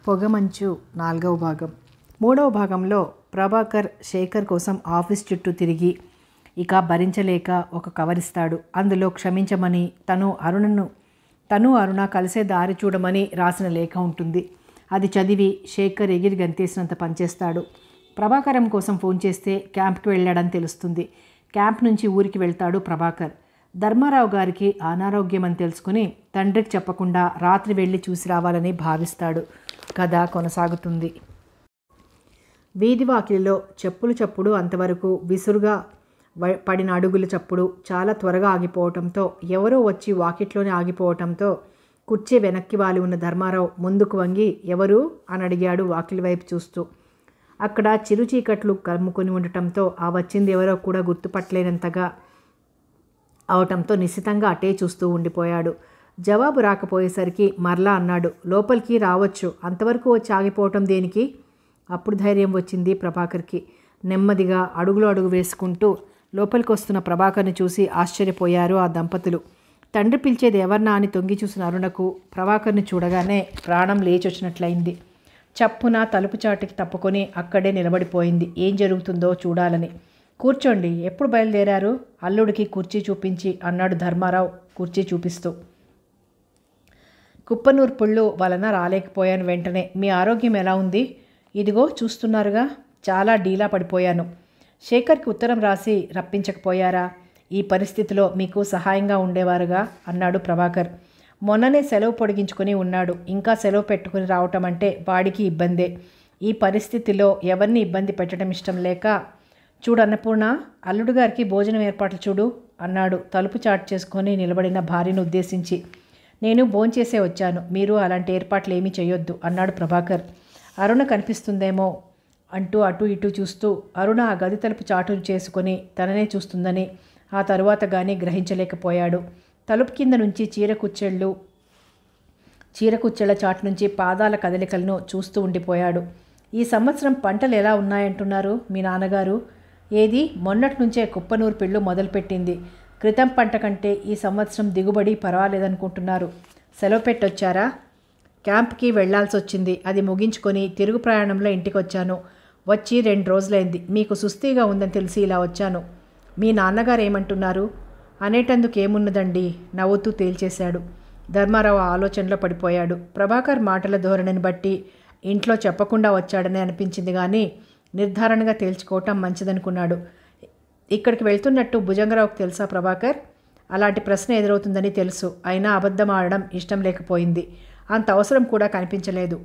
పొగమంచు నాలుగవ భాగం మూడవ భాగంలో ప్రభాకర్ శేఖర్ కోసం ఆఫీస్ చుట్టూ తిరిగి ఇక భరించలేక ఒక కవరిస్తాడు అందులో క్షమించమని తను అరుణను తను అరుణ కలిసే దారి చూడమని రాసిన లేఖ ఉంటుంది అది చదివి శేఖర్ ఎగిరి గంతేసినంత పనిచేస్తాడు ప్రభాకరం కోసం ఫోన్ చేస్తే క్యాంప్కి వెళ్ళాడని తెలుస్తుంది క్యాంప్ నుంచి ఊరికి వెళ్తాడు ప్రభాకర్ ధర్మారావు గారికి అనారోగ్యం అని తెలుసుకుని తండ్రికి చెప్పకుండా రాత్రి వెళ్ళి చూసి రావాలని భావిస్తాడు కథ కొనసాగుతుంది వీధి వాకిలిలో చెప్పులు చప్పుడు అంతవరకు విసురుగా వ- పడిన అడుగుల చప్పుడు చాలా త్వరగా ఆగిపోవటంతో ఎవరో వచ్చి వాకిట్లోనే ఆగిపోవటంతో కుర్చీ వెనక్కి వాలి ఉన్న ధర్మారావు ముందుకు వంగి ఎవరు అని అడిగాడు వాకిలి వైపు చూస్తూ అక్కడ చిరు చీకట్లు కమ్ముకొని ఉండటంతో ఆ వచ్చింది ఎవరో కూడా గుర్తుపట్టలేనంతగా అవటంతో నిశ్చితంగా అటే చూస్తూ ఉండిపోయాడు జవాబు రాకపోయేసరికి మరలా అన్నాడు లోపలికి రావచ్చు అంతవరకు వచ్చి ఆగిపోవటం దేనికి అప్పుడు ధైర్యం వచ్చింది ప్రభాకర్కి నెమ్మదిగా అడుగులో అడుగు వేసుకుంటూ లోపలికి వస్తున్న ప్రభాకర్ని చూసి ఆశ్చర్యపోయారు ఆ దంపతులు తండ్రి పిలిచేది ఎవరినా అని తొంగి చూసిన అరుణకు ప్రభాకర్ని చూడగానే ప్రాణం లేచొచ్చినట్లయింది చప్పున తలుపు చాటుకి తప్పుకొని అక్కడే నిలబడిపోయింది ఏం జరుగుతుందో చూడాలని కూర్చోండి ఎప్పుడు బయలుదేరారు అల్లుడికి కుర్చీ చూపించి అన్నాడు ధర్మారావు కుర్చీ చూపిస్తూ కుప్పనూర్పుళ్ళు వలన రాలేకపోయాను వెంటనే మీ ఆరోగ్యం ఎలా ఉంది ఇదిగో చూస్తున్నారుగా చాలా డీలా పడిపోయాను శేఖర్కి ఉత్తరం రాసి రప్పించకపోయారా ఈ పరిస్థితిలో మీకు సహాయంగా ఉండేవారుగా అన్నాడు ప్రభాకర్ మొన్ననే సెలవు పొడిగించుకొని ఉన్నాడు ఇంకా సెలవు పెట్టుకుని రావటం అంటే వాడికి ఇబ్బందే ఈ పరిస్థితిలో ఎవరిని ఇబ్బంది పెట్టడం ఇష్టం లేక చూడు అన్నపూర్ణ అల్లుడు గారికి భోజనం ఏర్పాట్లు చూడు అన్నాడు తలుపు చాటు చేసుకొని నిలబడిన భార్యను ఉద్దేశించి నేను భోంచేసే వచ్చాను మీరు అలాంటి ఏర్పాట్లు ఏమీ చేయొద్దు అన్నాడు ప్రభాకర్ అరుణ కనిపిస్తుందేమో అంటూ అటు ఇటు చూస్తూ అరుణ ఆ గది తలుపు చాటు చేసుకొని తననే చూస్తుందని ఆ తరువాత కానీ గ్రహించలేకపోయాడు తలుపు కింద నుంచి చీర కుచ్చెళ్ళు చీరకుచ్చెల చాటు నుంచి పాదాల కదలికలను చూస్తూ ఉండిపోయాడు ఈ సంవత్సరం పంటలు ఎలా ఉన్నాయంటున్నారు మీ నాన్నగారు ఏది మొన్నటి నుంచే కుప్పనూరు పిళ్ళు మొదలుపెట్టింది క్రితం పంట కంటే ఈ సంవత్సరం దిగుబడి పర్వాలేదనుకుంటున్నారు సెలవు పెట్టొచ్చారా క్యాంప్కి వెళ్లాల్సి వచ్చింది అది ముగించుకొని తిరుగు ప్రయాణంలో ఇంటికి వచ్చాను వచ్చి రెండు రోజులైంది మీకు సుస్థిగా ఉందని తెలిసి ఇలా వచ్చాను మీ నాన్నగారు ఏమంటున్నారు అనేటందుకు ఏమున్నదండి నవ్వుతూ తేల్చేశాడు ధర్మారావు ఆ ఆలోచనలో పడిపోయాడు ప్రభాకర్ మాటల ధోరణిని బట్టి ఇంట్లో చెప్పకుండా వచ్చాడని అనిపించింది కానీ నిర్ధారణగా తేల్చుకోవటం మంచిదనుకున్నాడు ఇక్కడికి వెళ్తున్నట్టు భుజంగరావుకు తెలుసా ప్రభాకర్ అలాంటి ప్రశ్న ఎదురవుతుందని తెలుసు అయినా అబద్ధం ఆడడం ఇష్టం లేకపోయింది అంత అవసరం కూడా కనిపించలేదు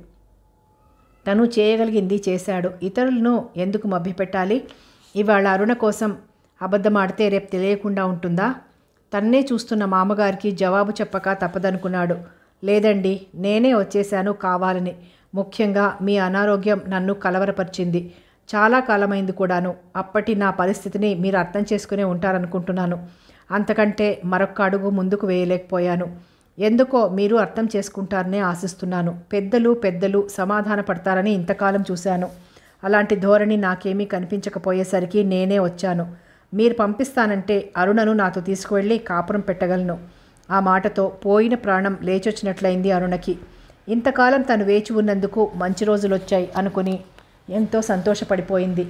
తను చేయగలిగింది చేశాడు ఇతరులను ఎందుకు మభ్యపెట్టాలి ఇవాళ అరుణ కోసం అబద్ధం ఆడితే రేపు తెలియకుండా ఉంటుందా తన్నే చూస్తున్న మామగారికి జవాబు చెప్పక తప్పదనుకున్నాడు లేదండి నేనే వచ్చేశాను కావాలని ముఖ్యంగా మీ అనారోగ్యం నన్ను కలవరపరిచింది చాలా కాలమైంది కూడాను అప్పటి నా పరిస్థితిని మీరు అర్థం చేసుకునే ఉంటారనుకుంటున్నాను అంతకంటే మరొక్క అడుగు ముందుకు వేయలేకపోయాను ఎందుకో మీరు అర్థం చేసుకుంటారనే ఆశిస్తున్నాను పెద్దలు పెద్దలు సమాధాన పడతారని ఇంతకాలం చూశాను అలాంటి ధోరణి నాకేమీ కనిపించకపోయేసరికి నేనే వచ్చాను మీరు పంపిస్తానంటే అరుణను నాతో తీసుకువెళ్ళి కాపురం పెట్టగలను ఆ మాటతో పోయిన ప్రాణం లేచొచ్చినట్లయింది అరుణకి ఇంతకాలం తను వేచి ఉన్నందుకు మంచి రోజులు వచ్చాయి అనుకుని ఎంతో సంతోషపడిపోయింది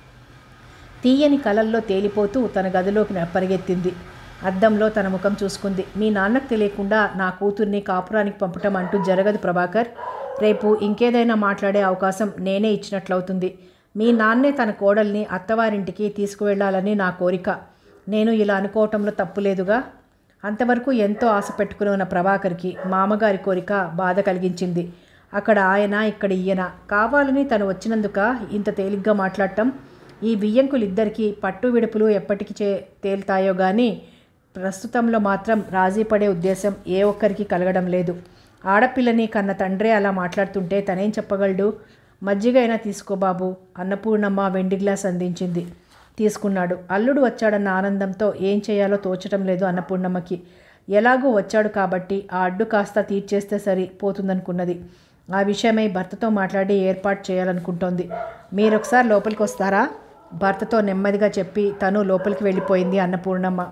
తీయని కలల్లో తేలిపోతూ తన గదిలోకి న- పరిగెత్తింది అద్దంలో తన ముఖం చూసుకుంది మీ నాన్నకు తెలియకుండా నా కూతుర్ని కాపురానికి పంపటం అంటూ జరగదు ప్రభాకర్ రేపు ఇంకేదైనా మాట్లాడే అవకాశం నేనే ఇచ్చినట్లవుతుంది మీ నాన్నే తన కోడల్ని అత్తవారింటికి తీసుకువెళ్ళాలని నా కోరిక నేను ఇలా అనుకోవటంలో తప్పులేదుగా అంతవరకు ఎంతో ఆశ పెట్టుకుని ఉన్న ప్రభాకర్కి మామగారి కోరిక బాధ కలిగించింది అక్కడ ఆయన ఇక్కడ ఈయన కావాలని తను వచ్చినందుక ఇంత తేలిగ్గా మాట్లాడటం ఈ బియ్యంకులిద్దరికీ పట్టు విడుపులు ఎప్పటికి చే తేలుతాయో కానీ ప్రస్తుతంలో మాత్రం రాజీ పడే ఉద్దేశం ఏ ఒక్కరికి కలగడం లేదు ఆడపిల్లని కన్న తండ్రే అలా మాట్లాడుతుంటే తనేం చెప్పగలడు మజ్జిగ అయినా తీసుకో బాబు అన్నపూర్ణమ్మ వెండి గ్లాస్ అందించింది తీసుకున్నాడు అల్లుడు వచ్చాడన్న ఆనందంతో ఏం చేయాలో తోచటం లేదు అన్నపూర్ణమ్మకి ఎలాగూ వచ్చాడు కాబట్టి ఆ అడ్డు కాస్త తీర్చేస్తే సరి పోతుందనుకున్నది ఆ విషయమై భర్తతో మాట్లాడి ఏర్పాటు చేయాలనుకుంటోంది మీరొకసారి లోపలికి వస్తారా భర్తతో నెమ్మదిగా చెప్పి తను లోపలికి వెళ్ళిపోయింది అన్నపూర్ణమ్మ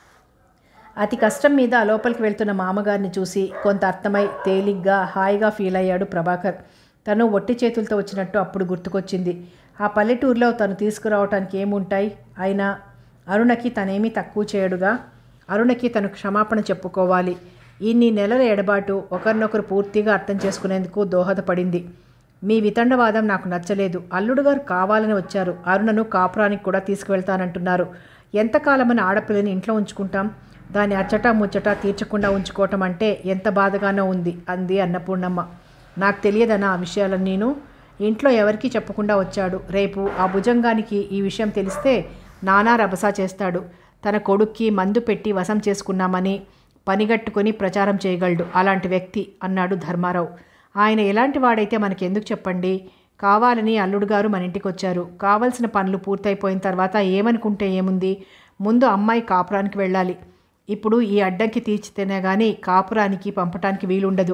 అతి కష్టం మీద లోపలికి వెళ్తున్న మామగారిని చూసి కొంత అర్థమై తేలిగ్గా హాయిగా ఫీల్ అయ్యాడు ప్రభాకర్ తను ఒట్టి చేతులతో వచ్చినట్టు అప్పుడు గుర్తుకొచ్చింది ఆ పల్లెటూరులో తను తీసుకురావటానికి ఏముంటాయి అయినా అరుణకి తనేమీ తక్కువ చేయడుగా అరుణకి తను క్షమాపణ చెప్పుకోవాలి ఇన్ని నెలల ఎడబాటు ఒకరినొకరు పూర్తిగా అర్థం చేసుకునేందుకు దోహదపడింది మీ వితండవాదం నాకు నచ్చలేదు అల్లుడు గారు కావాలని వచ్చారు అరుణను కాపురానికి కూడా తీసుకువెళ్తానంటున్నారు ఎంతకాలమని ఆడపిల్లని ఇంట్లో ఉంచుకుంటాం దాని అచ్చట ముచ్చట తీర్చకుండా ఉంచుకోవటం అంటే ఎంత బాధగానో ఉంది అంది అన్నపూర్ణమ్మ నాకు తెలియదన్న ఆ విషయాలన్నీను ఇంట్లో ఎవరికీ చెప్పకుండా వచ్చాడు రేపు ఆ భుజంగానికి ఈ విషయం తెలిస్తే నానా రభసా చేస్తాడు తన కొడుక్కి మందు పెట్టి వశం చేసుకున్నామని పనిగట్టుకొని ప్రచారం చేయగలడు అలాంటి వ్యక్తి అన్నాడు ధర్మారావు ఆయన ఎలాంటి వాడైతే మనకెందుకు చెప్పండి కావాలని అల్లుడు గారు మన ఇంటికి వచ్చారు కావలసిన పనులు పూర్తయిపోయిన తర్వాత ఏమనుకుంటే ఏముంది ముందు అమ్మాయి కాపురానికి వెళ్ళాలి ఇప్పుడు ఈ అడ్డంకి తీర్చితేనే కానీ కాపురానికి పంపటానికి వీలుండదు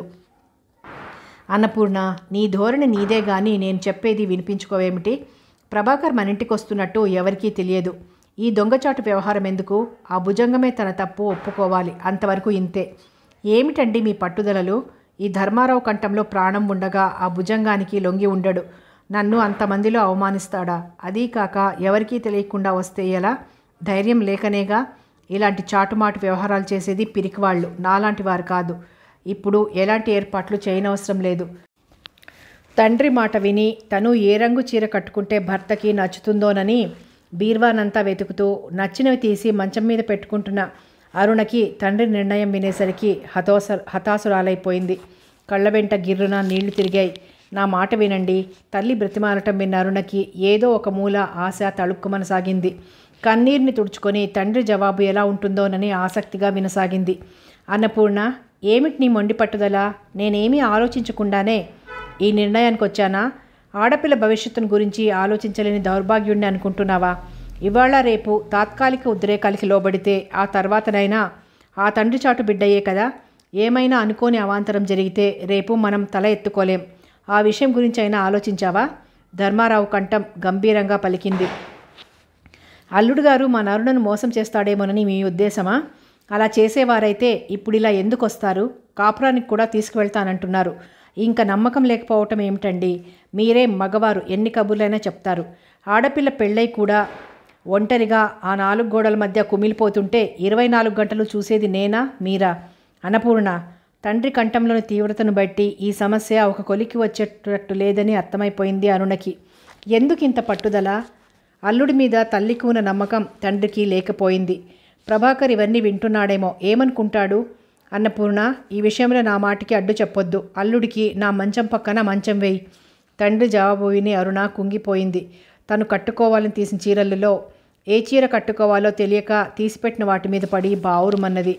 అన్నపూర్ణ నీ ధోరణి నీదే గాని నేను చెప్పేది వినిపించుకోవేమిటి ప్రభాకర్ మన ఇంటికి వస్తున్నట్టు ఎవరికీ తెలియదు ఈ దొంగచాటు వ్యవహారం ఎందుకు ఆ భుజంగమే తన తప్పు ఒప్పుకోవాలి అంతవరకు ఇంతే ఏమిటండి మీ పట్టుదలలు ఈ ధర్మారావు కంఠంలో ప్రాణం ఉండగా ఆ భుజంగానికి లొంగి ఉండడు నన్ను అంతమందిలో అవమానిస్తాడా అదీ కాక ఎవరికీ తెలియకుండా వస్తే ఎలా ధైర్యం లేకనేగా ఇలాంటి చాటుమాటు వ్యవహారాలు చేసేది పిరికివాళ్ళు నాలాంటి వారు కాదు ఇప్పుడు ఎలాంటి ఏర్పాట్లు చేయనవసరం లేదు తండ్రి మాట విని తను ఏ రంగు చీర కట్టుకుంటే భర్తకి నచ్చుతుందోనని బీర్వానంతా వెతుకుతూ నచ్చినవి తీసి మంచం మీద పెట్టుకుంటున్న అరుణకి తండ్రి నిర్ణయం వినేసరికి హతోస హతాసురాలైపోయింది కళ్ళ వెంట గిర్రున నీళ్లు తిరిగాయి నా మాట వినండి తల్లి బ్రతిమాలటం విన్న అరుణకి ఏదో ఒక మూల ఆశ తళుక్కుమనసాగింది కన్నీరుని తుడుచుకొని తండ్రి జవాబు ఎలా ఉంటుందోనని ఆసక్తిగా వినసాగింది అన్నపూర్ణ ఏమిటి నీ మొండి పట్టుదల నేనేమీ ఆలోచించకుండానే ఈ నిర్ణయానికి వచ్చానా ఆడపిల్ల భవిష్యత్తును గురించి ఆలోచించలేని దౌర్భాగ్యుణ్ణి అనుకుంటున్నావా ఇవాళ రేపు తాత్కాలిక ఉద్రేకాలకి లోబడితే ఆ తర్వాతనైనా ఆ తండ్రి చాటు బిడ్డయ్యే కదా ఏమైనా అనుకోని అవాంతరం జరిగితే రేపు మనం తల ఎత్తుకోలేం ఆ విషయం గురించి అయినా ఆలోచించావా ధర్మారావు కంఠం గంభీరంగా పలికింది అల్లుడు గారు మా నరుణను మోసం చేస్తాడేమోనని మీ ఉద్దేశమా అలా చేసేవారైతే ఇప్పుడు ఇలా ఎందుకు వస్తారు కాపురానికి కూడా తీసుకువెళ్తానంటున్నారు ఇంకా నమ్మకం లేకపోవటం ఏమిటండి మీరే మగవారు ఎన్ని కబుర్లైనా చెప్తారు ఆడపిల్ల పెళ్ళై కూడా ఒంటరిగా ఆ నాలుగు గోడల మధ్య కుమిలిపోతుంటే ఇరవై నాలుగు గంటలు చూసేది నేనా మీరా అన్నపూర్ణ తండ్రి కంఠంలోని తీవ్రతను బట్టి ఈ సమస్య ఒక కొలికి వచ్చేటట్టు లేదని అర్థమైపోయింది అరుణకి ఎందుకు ఇంత పట్టుదల అల్లుడి మీద తల్లికి ఉన్న నమ్మకం తండ్రికి లేకపోయింది ప్రభాకర్ ఇవన్నీ వింటున్నాడేమో ఏమనుకుంటాడు అన్నపూర్ణ ఈ విషయంలో నా మాటికి అడ్డు చెప్పొద్దు అల్లుడికి నా మంచం పక్కన మంచం వేయి తండ్రి జవాబు విని అరుణ కుంగిపోయింది తను కట్టుకోవాలని తీసిన చీరలలో ఏ చీర కట్టుకోవాలో తెలియక తీసిపెట్టిన వాటి మీద పడి బావురుమన్నది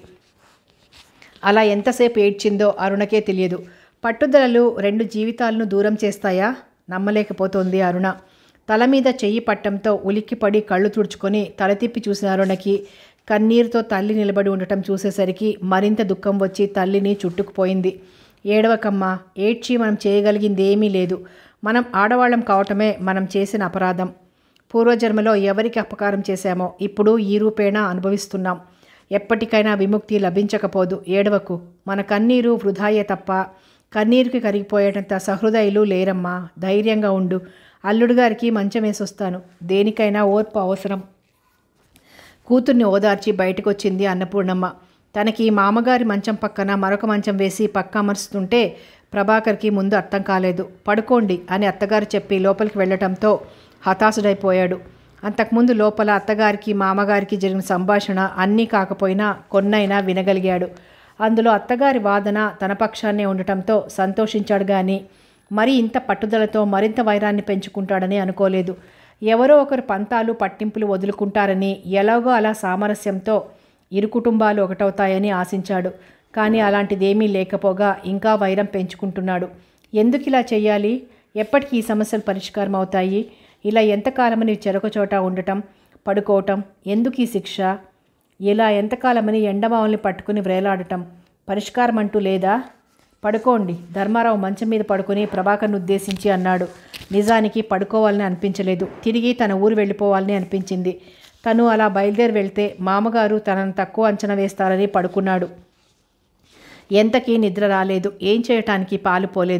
అలా ఎంతసేపు ఏడ్చిందో అరుణకే తెలియదు పట్టుదలలు రెండు జీవితాలను దూరం చేస్తాయా నమ్మలేకపోతోంది అరుణ తల మీద చెయ్యి పట్టంతో ఉలిక్కిపడి కళ్ళు తుడుచుకొని తల తిప్పి చూసిన అరుణకి కన్నీరుతో తల్లి నిలబడి ఉండటం చూసేసరికి మరింత దుఃఖం వచ్చి తల్లిని చుట్టుకుపోయింది ఏడవకమ్మ ఏడ్చి మనం చేయగలిగింది ఏమీ లేదు మనం ఆడవాళ్ళం కావటమే మనం చేసిన అపరాధం పూర్వజన్మలో ఎవరికి అపకారం చేశామో ఇప్పుడు ఈ రూపేణా అనుభవిస్తున్నాం ఎప్పటికైనా విముక్తి లభించకపోదు ఏడవకు మన కన్నీరు వృధాయే తప్ప కన్నీరుకి కరిగిపోయేటంత సహృదయులు లేరమ్మా ధైర్యంగా ఉండు అల్లుడు గారికి మంచం వేసొస్తాను దేనికైనా ఓర్పు అవసరం కూతుర్ని ఓదార్చి బయటకు వచ్చింది అన్నపూర్ణమ్మ తనకి మామగారి మంచం పక్కన మరొక మంచం వేసి పక్క అమరుస్తుంటే ప్రభాకర్కి ముందు అర్థం కాలేదు పడుకోండి అని అత్తగారు చెప్పి లోపలికి వెళ్ళటంతో హతాశుడైపోయాడు అంతకుముందు లోపల అత్తగారికి మామగారికి జరిగిన సంభాషణ అన్నీ కాకపోయినా కొన్నైనా వినగలిగాడు అందులో అత్తగారి వాదన తన పక్షాన్నే ఉండటంతో సంతోషించాడు కానీ మరి ఇంత పట్టుదలతో మరింత వైరాన్ని పెంచుకుంటాడని అనుకోలేదు ఎవరో ఒకరు పంతాలు పట్టింపులు వదులుకుంటారని ఎలాగో అలా సామరస్యంతో ఇరు కుటుంబాలు ఒకటవుతాయని ఆశించాడు కానీ అలాంటిదేమీ లేకపోగా ఇంకా వైరం పెంచుకుంటున్నాడు ఎందుకు ఇలా చేయాలి ఎప్పటికీ ఈ సమస్యలు పరిష్కారం అవుతాయి ఇలా ఎంతకాలమని చెరొక చోట ఉండటం పడుకోవటం ఎందుకు ఈ శిక్ష ఇలా ఎంతకాలమని ఎండమావుల్ని పట్టుకుని వ్రేలాడటం పరిష్కారం అంటూ లేదా పడుకోండి ధర్మారావు మంచం మీద పడుకొని ప్రభాకర్ను ఉద్దేశించి అన్నాడు నిజానికి పడుకోవాలని అనిపించలేదు తిరిగి తన ఊరు వెళ్ళిపోవాలని అనిపించింది తను అలా బయలుదేరి వెళ్తే మామగారు తనను తక్కువ అంచనా వేస్తారని పడుకున్నాడు ఎంతకీ నిద్ర రాలేదు ఏం చేయటానికి పాలు పోలేదు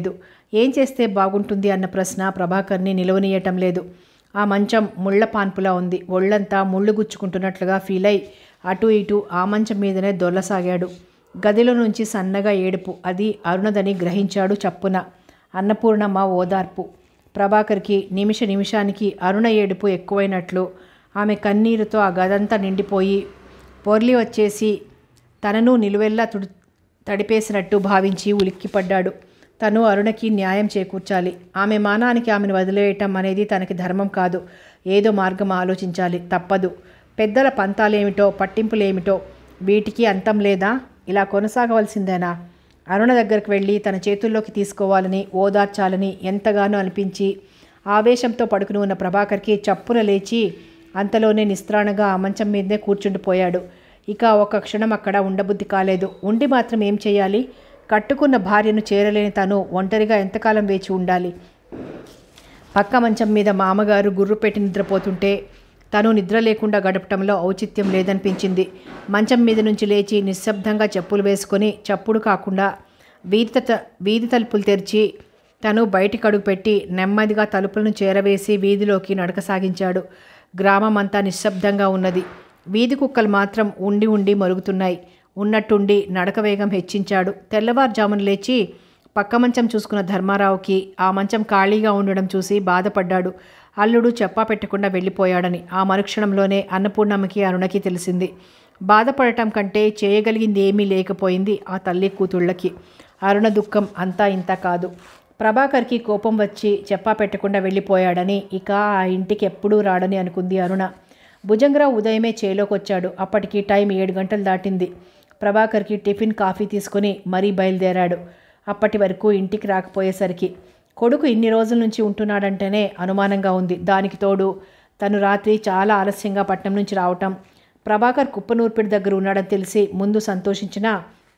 ఏం చేస్తే బాగుంటుంది అన్న ప్రశ్న ప్రభాకర్ని నిలవనీయటం లేదు ఆ మంచం ముళ్ళ పాన్పులా ఉంది ఒళ్ళంతా ముళ్ళు గుచ్చుకుంటున్నట్లుగా ఫీల్ అయి అటు ఇటు ఆ మంచం మీదనే దొర్లసాగాడు గదిలో నుంచి సన్నగా ఏడుపు అది అరుణదని గ్రహించాడు చప్పున అన్నపూర్ణమ్మ ఓదార్పు ప్రభాకర్కి నిమిష నిమిషానికి అరుణ ఏడుపు ఎక్కువైనట్లు ఆమె కన్నీరుతో ఆ గదంతా నిండిపోయి పొర్లి వచ్చేసి తనను నిలువెల్లా తుడి తడిపేసినట్టు భావించి ఉలిక్కిపడ్డాడు తను అరుణకి న్యాయం చేకూర్చాలి ఆమె మానానికి ఆమెను వదిలేయటం అనేది తనకి ధర్మం కాదు ఏదో మార్గం ఆలోచించాలి తప్పదు పెద్దల పంతాలేమిటో పట్టింపులేమిటో వీటికి అంతం లేదా ఇలా కొనసాగవలసిందేనా అరుణ దగ్గరికి వెళ్ళి తన చేతుల్లోకి తీసుకోవాలని ఓదార్చాలని ఎంతగానో అనిపించి ఆవేశంతో పడుకుని ఉన్న ప్రభాకర్కి చప్పున లేచి అంతలోనే నిస్త్రాణగా ఆ మంచం మీదనే కూర్చుండిపోయాడు ఇక ఒక క్షణం అక్కడ ఉండబుద్ధి కాలేదు ఉండి మాత్రం ఏం చేయాలి కట్టుకున్న భార్యను చేరలేని తను ఒంటరిగా ఎంతకాలం వేచి ఉండాలి పక్క మంచం మీద మామగారు గుర్రు పెట్టి నిద్రపోతుంటే తను నిద్ర లేకుండా గడపటంలో ఔచిత్యం లేదనిపించింది మంచం మీద నుంచి లేచి నిశ్శబ్దంగా చెప్పులు వేసుకొని చప్పుడు కాకుండా వీధి త వీధి తలుపులు తెరిచి తను బయటికి అడుగుపెట్టి నెమ్మదిగా తలుపులను చేరవేసి వీధిలోకి నడక సాగించాడు గ్రామం అంతా నిశ్శబ్దంగా ఉన్నది వీధి కుక్కలు మాత్రం ఉండి ఉండి మరుగుతున్నాయి ఉన్నట్టుండి నడక వేగం హెచ్చించాడు తెల్లవారుజామున లేచి పక్క మంచం చూసుకున్న ధర్మారావుకి ఆ మంచం ఖాళీగా ఉండడం చూసి బాధపడ్డాడు అల్లుడు చెప్పా పెట్టకుండా వెళ్ళిపోయాడని ఆ మరుక్షణంలోనే అన్నపూర్ణమ్మకి అరుణకి తెలిసింది బాధపడటం కంటే చేయగలిగింది ఏమీ లేకపోయింది ఆ తల్లి కూతుళ్ళకి అరుణ దుఃఖం అంతా ఇంత కాదు ప్రభాకర్కి కోపం వచ్చి చెప్పా పెట్టకుండా వెళ్ళిపోయాడని ఇక ఆ ఇంటికి ఎప్పుడూ రాడని అనుకుంది అరుణ భుజంగరావు ఉదయమే చేలోకి వచ్చాడు అప్పటికి టైం ఏడు గంటలు దాటింది ప్రభాకర్కి టిఫిన్ కాఫీ తీసుకుని మరీ బయలుదేరాడు అప్పటి వరకు ఇంటికి రాకపోయేసరికి కొడుకు ఇన్ని రోజుల నుంచి ఉంటున్నాడంటేనే అనుమానంగా ఉంది దానికి తోడు తను రాత్రి చాలా ఆలస్యంగా పట్నం నుంచి రావటం ప్రభాకర్ కుప్పనూర్పిడి దగ్గర ఉన్నాడని తెలిసి ముందు సంతోషించినా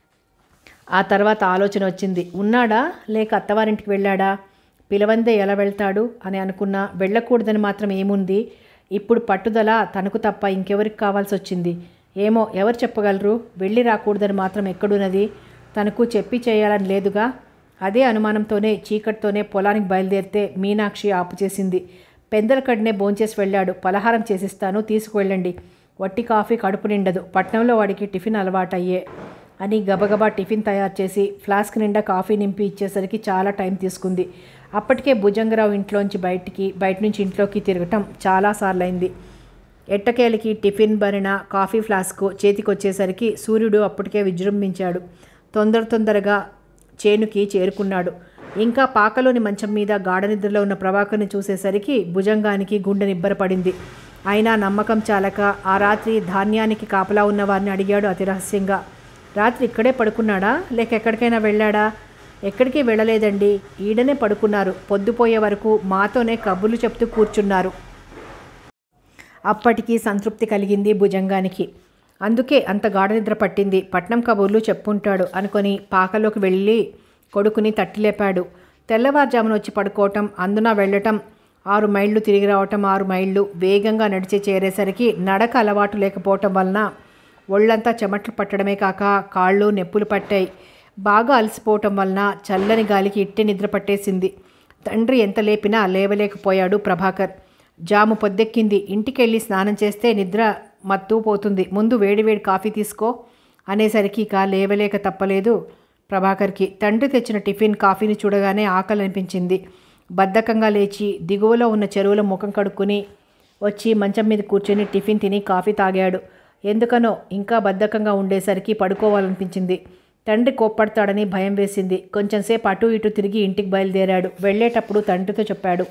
ఆ తర్వాత ఆలోచన వచ్చింది ఉన్నాడా లేక అత్తవారింటికి వెళ్ళాడా పిలవందే ఎలా వెళ్తాడు అని అనుకున్నా వెళ్ళకూడదని మాత్రం ఏముంది ఇప్పుడు పట్టుదల తనకు తప్ప ఇంకెవరికి కావాల్సి వచ్చింది ఏమో ఎవరు చెప్పగలరు వెళ్ళి రాకూడదని మాత్రం ఎక్కడున్నది తనకు చెప్పి చేయాలని లేదుగా అదే అనుమానంతోనే చీకటితోనే పొలానికి బయలుదేరితే మీనాక్షి ఆపు చేసింది పెందల కడినే భోంచేసి వెళ్ళాడు పలహారం చేసిస్తాను తీసుకువెళ్ళండి వట్టి కాఫీ కడుపు నిండదు పట్నంలో వాడికి టిఫిన్ అలవాటయ్యే అని గబగబా టిఫిన్ తయారు చేసి ఫ్లాస్క్ నిండా కాఫీ నింపి ఇచ్చేసరికి చాలా టైం తీసుకుంది అప్పటికే భుజంగరావు ఇంట్లోంచి బయటికి బయట నుంచి ఇంట్లోకి తిరగటం చాలాసార్లు అయింది ఎట్టకేలకి టిఫిన్ బరిన కాఫీ ఫ్లాస్క్ చేతికి వచ్చేసరికి సూర్యుడు అప్పటికే విజృంభించాడు తొందర తొందరగా చేనుకి చేరుకున్నాడు ఇంకా పాకలోని మంచం మీద గాఢ నిద్రలో ఉన్న ప్రభాకర్ని చూసేసరికి భుజంగానికి గుండె నిబ్బరపడింది అయినా నమ్మకం చాలక ఆ రాత్రి ధాన్యానికి కాపలా ఉన్న వారిని అడిగాడు అతి రహస్యంగా రాత్రి ఇక్కడే పడుకున్నాడా లేక ఎక్కడికైనా వెళ్ళాడా ఎక్కడికి వెళ్ళలేదండి ఈడనే పడుకున్నారు పొద్దుపోయే వరకు మాతోనే కబుర్లు చెప్తూ కూర్చున్నారు అప్పటికి సంతృప్తి కలిగింది భుజంగానికి అందుకే అంత గాఢ నిద్ర పట్టింది పట్నం కబుర్లు చెప్పుంటాడు అనుకొని పాకలోకి వెళ్ళి కొడుకుని తట్టిలేపాడు తెల్లవారుజామున వచ్చి పడుకోవటం అందున వెళ్ళటం ఆరు మైళ్ళు తిరిగి రావటం ఆరు మైళ్ళు వేగంగా నడిచి చేరేసరికి నడక అలవాటు లేకపోవటం వలన ఒళ్ళంతా చెమట్లు పట్టడమే కాక కాళ్ళు నొప్పులు పట్టాయి బాగా అలసిపోవటం వలన చల్లని గాలికి ఇట్టి నిద్ర పట్టేసింది తండ్రి ఎంత లేపినా లేవలేకపోయాడు ప్రభాకర్ జాము పొద్దెక్కింది ఇంటికెళ్ళి స్నానం చేస్తే నిద్ర మత్తు పోతుంది ముందు వేడివేడి కాఫీ తీసుకో అనేసరికి ఇక లేవలేక తప్పలేదు ప్రభాకర్కి తండ్రి తెచ్చిన టిఫిన్ కాఫీని చూడగానే ఆకలి అనిపించింది బద్ధకంగా లేచి దిగువలో ఉన్న చెరువులో ముఖం కడుక్కుని వచ్చి మంచం మీద కూర్చొని టిఫిన్ తిని కాఫీ తాగాడు ఎందుకనో ఇంకా బద్ధకంగా ఉండేసరికి పడుకోవాలనిపించింది తండ్రి కోప్పడతాడని భయం వేసింది కొంచెంసేపు అటు ఇటు తిరిగి ఇంటికి బయలుదేరాడు వెళ్ళేటప్పుడు తండ్రితో చెప్పాడు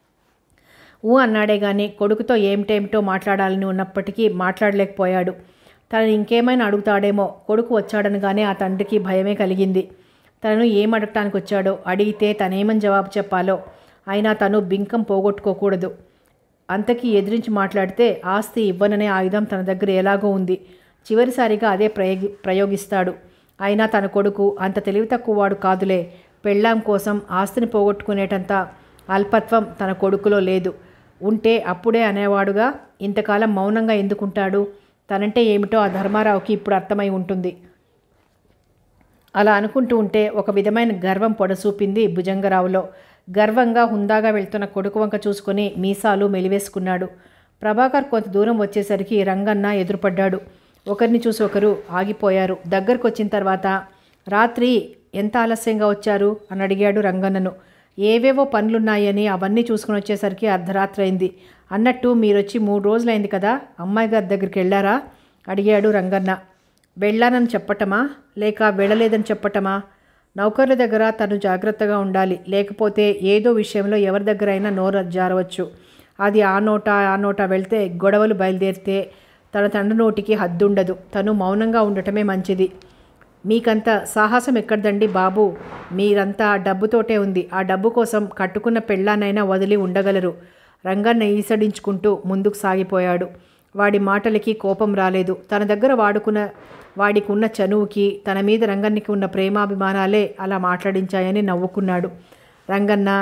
ఊ అన్నాడే గాని కొడుకుతో ఏమిటేమిటో మాట్లాడాలని ఉన్నప్పటికీ మాట్లాడలేకపోయాడు తనని ఇంకేమైనా అడుగుతాడేమో కొడుకు వచ్చాడనగానే ఆ తండ్రికి భయమే కలిగింది తనను ఏం అడగటానికి వచ్చాడో అడిగితే తనేమని జవాబు చెప్పాలో అయినా తను బింకం పోగొట్టుకోకూడదు అంతకీ ఎదిరించి మాట్లాడితే ఆస్తి ఇవ్వననే ఆయుధం తన దగ్గర ఎలాగో ఉంది చివరిసారిగా అదే ప్రయోగి ప్రయోగిస్తాడు అయినా తన కొడుకు అంత తెలివి తక్కువ వాడు కాదులే పెళ్ళాం కోసం ఆస్తిని పోగొట్టుకునేటంత అల్పత్వం తన కొడుకులో లేదు ఉంటే అప్పుడే అనేవాడుగా ఇంతకాలం మౌనంగా ఎందుకుంటాడు తనంటే ఏమిటో ఆ ధర్మారావుకి ఇప్పుడు అర్థమై ఉంటుంది అలా అనుకుంటూ ఉంటే ఒక విధమైన గర్వం పొడసూపింది భుజంగరావులో గర్వంగా హుందాగా వెళ్తున్న కొడుకు వంక చూసుకొని మీసాలు మెలివేసుకున్నాడు ప్రభాకర్ కొంత దూరం వచ్చేసరికి రంగన్న ఎదురుపడ్డాడు ఒకరిని చూసి ఒకరు ఆగిపోయారు దగ్గరకు వచ్చిన తర్వాత రాత్రి ఎంత ఆలస్యంగా వచ్చారు అని అడిగాడు రంగన్నను ఏవేవో పనులున్నాయని అవన్నీ చూసుకుని వచ్చేసరికి అర్ధరాత్రి అయింది అన్నట్టు మీరొచ్చి మూడు రోజులైంది కదా అమ్మాయి గారి దగ్గరికి వెళ్ళారా అడిగాడు రంగన్న వెళ్ళానని చెప్పటమా లేక వెళ్ళలేదని చెప్పటమా నౌకర్ల దగ్గర తను జాగ్రత్తగా ఉండాలి లేకపోతే ఏదో విషయంలో ఎవరి దగ్గర అయినా నోరు జారవచ్చు అది ఆ నోట ఆ నోట వెళ్తే గొడవలు బయలుదేరితే తన తండ్రి నోటికి హద్దుండదు తను మౌనంగా ఉండటమే మంచిది మీకంత సాహసం ఎక్కడదండి బాబు మీరంతా డబ్బుతోటే ఉంది ఆ డబ్బు కోసం కట్టుకున్న పెళ్ళానైనా వదిలి ఉండగలరు రంగన్న ఈసడించుకుంటూ ముందుకు సాగిపోయాడు వాడి మాటలకి కోపం రాలేదు తన దగ్గర వాడుకున్న వాడికి ఉన్న చనువుకి తన మీద రంగన్నకి ఉన్న ప్రేమాభిమానాలే అలా మాట్లాడించాయని నవ్వుకున్నాడు రంగన్న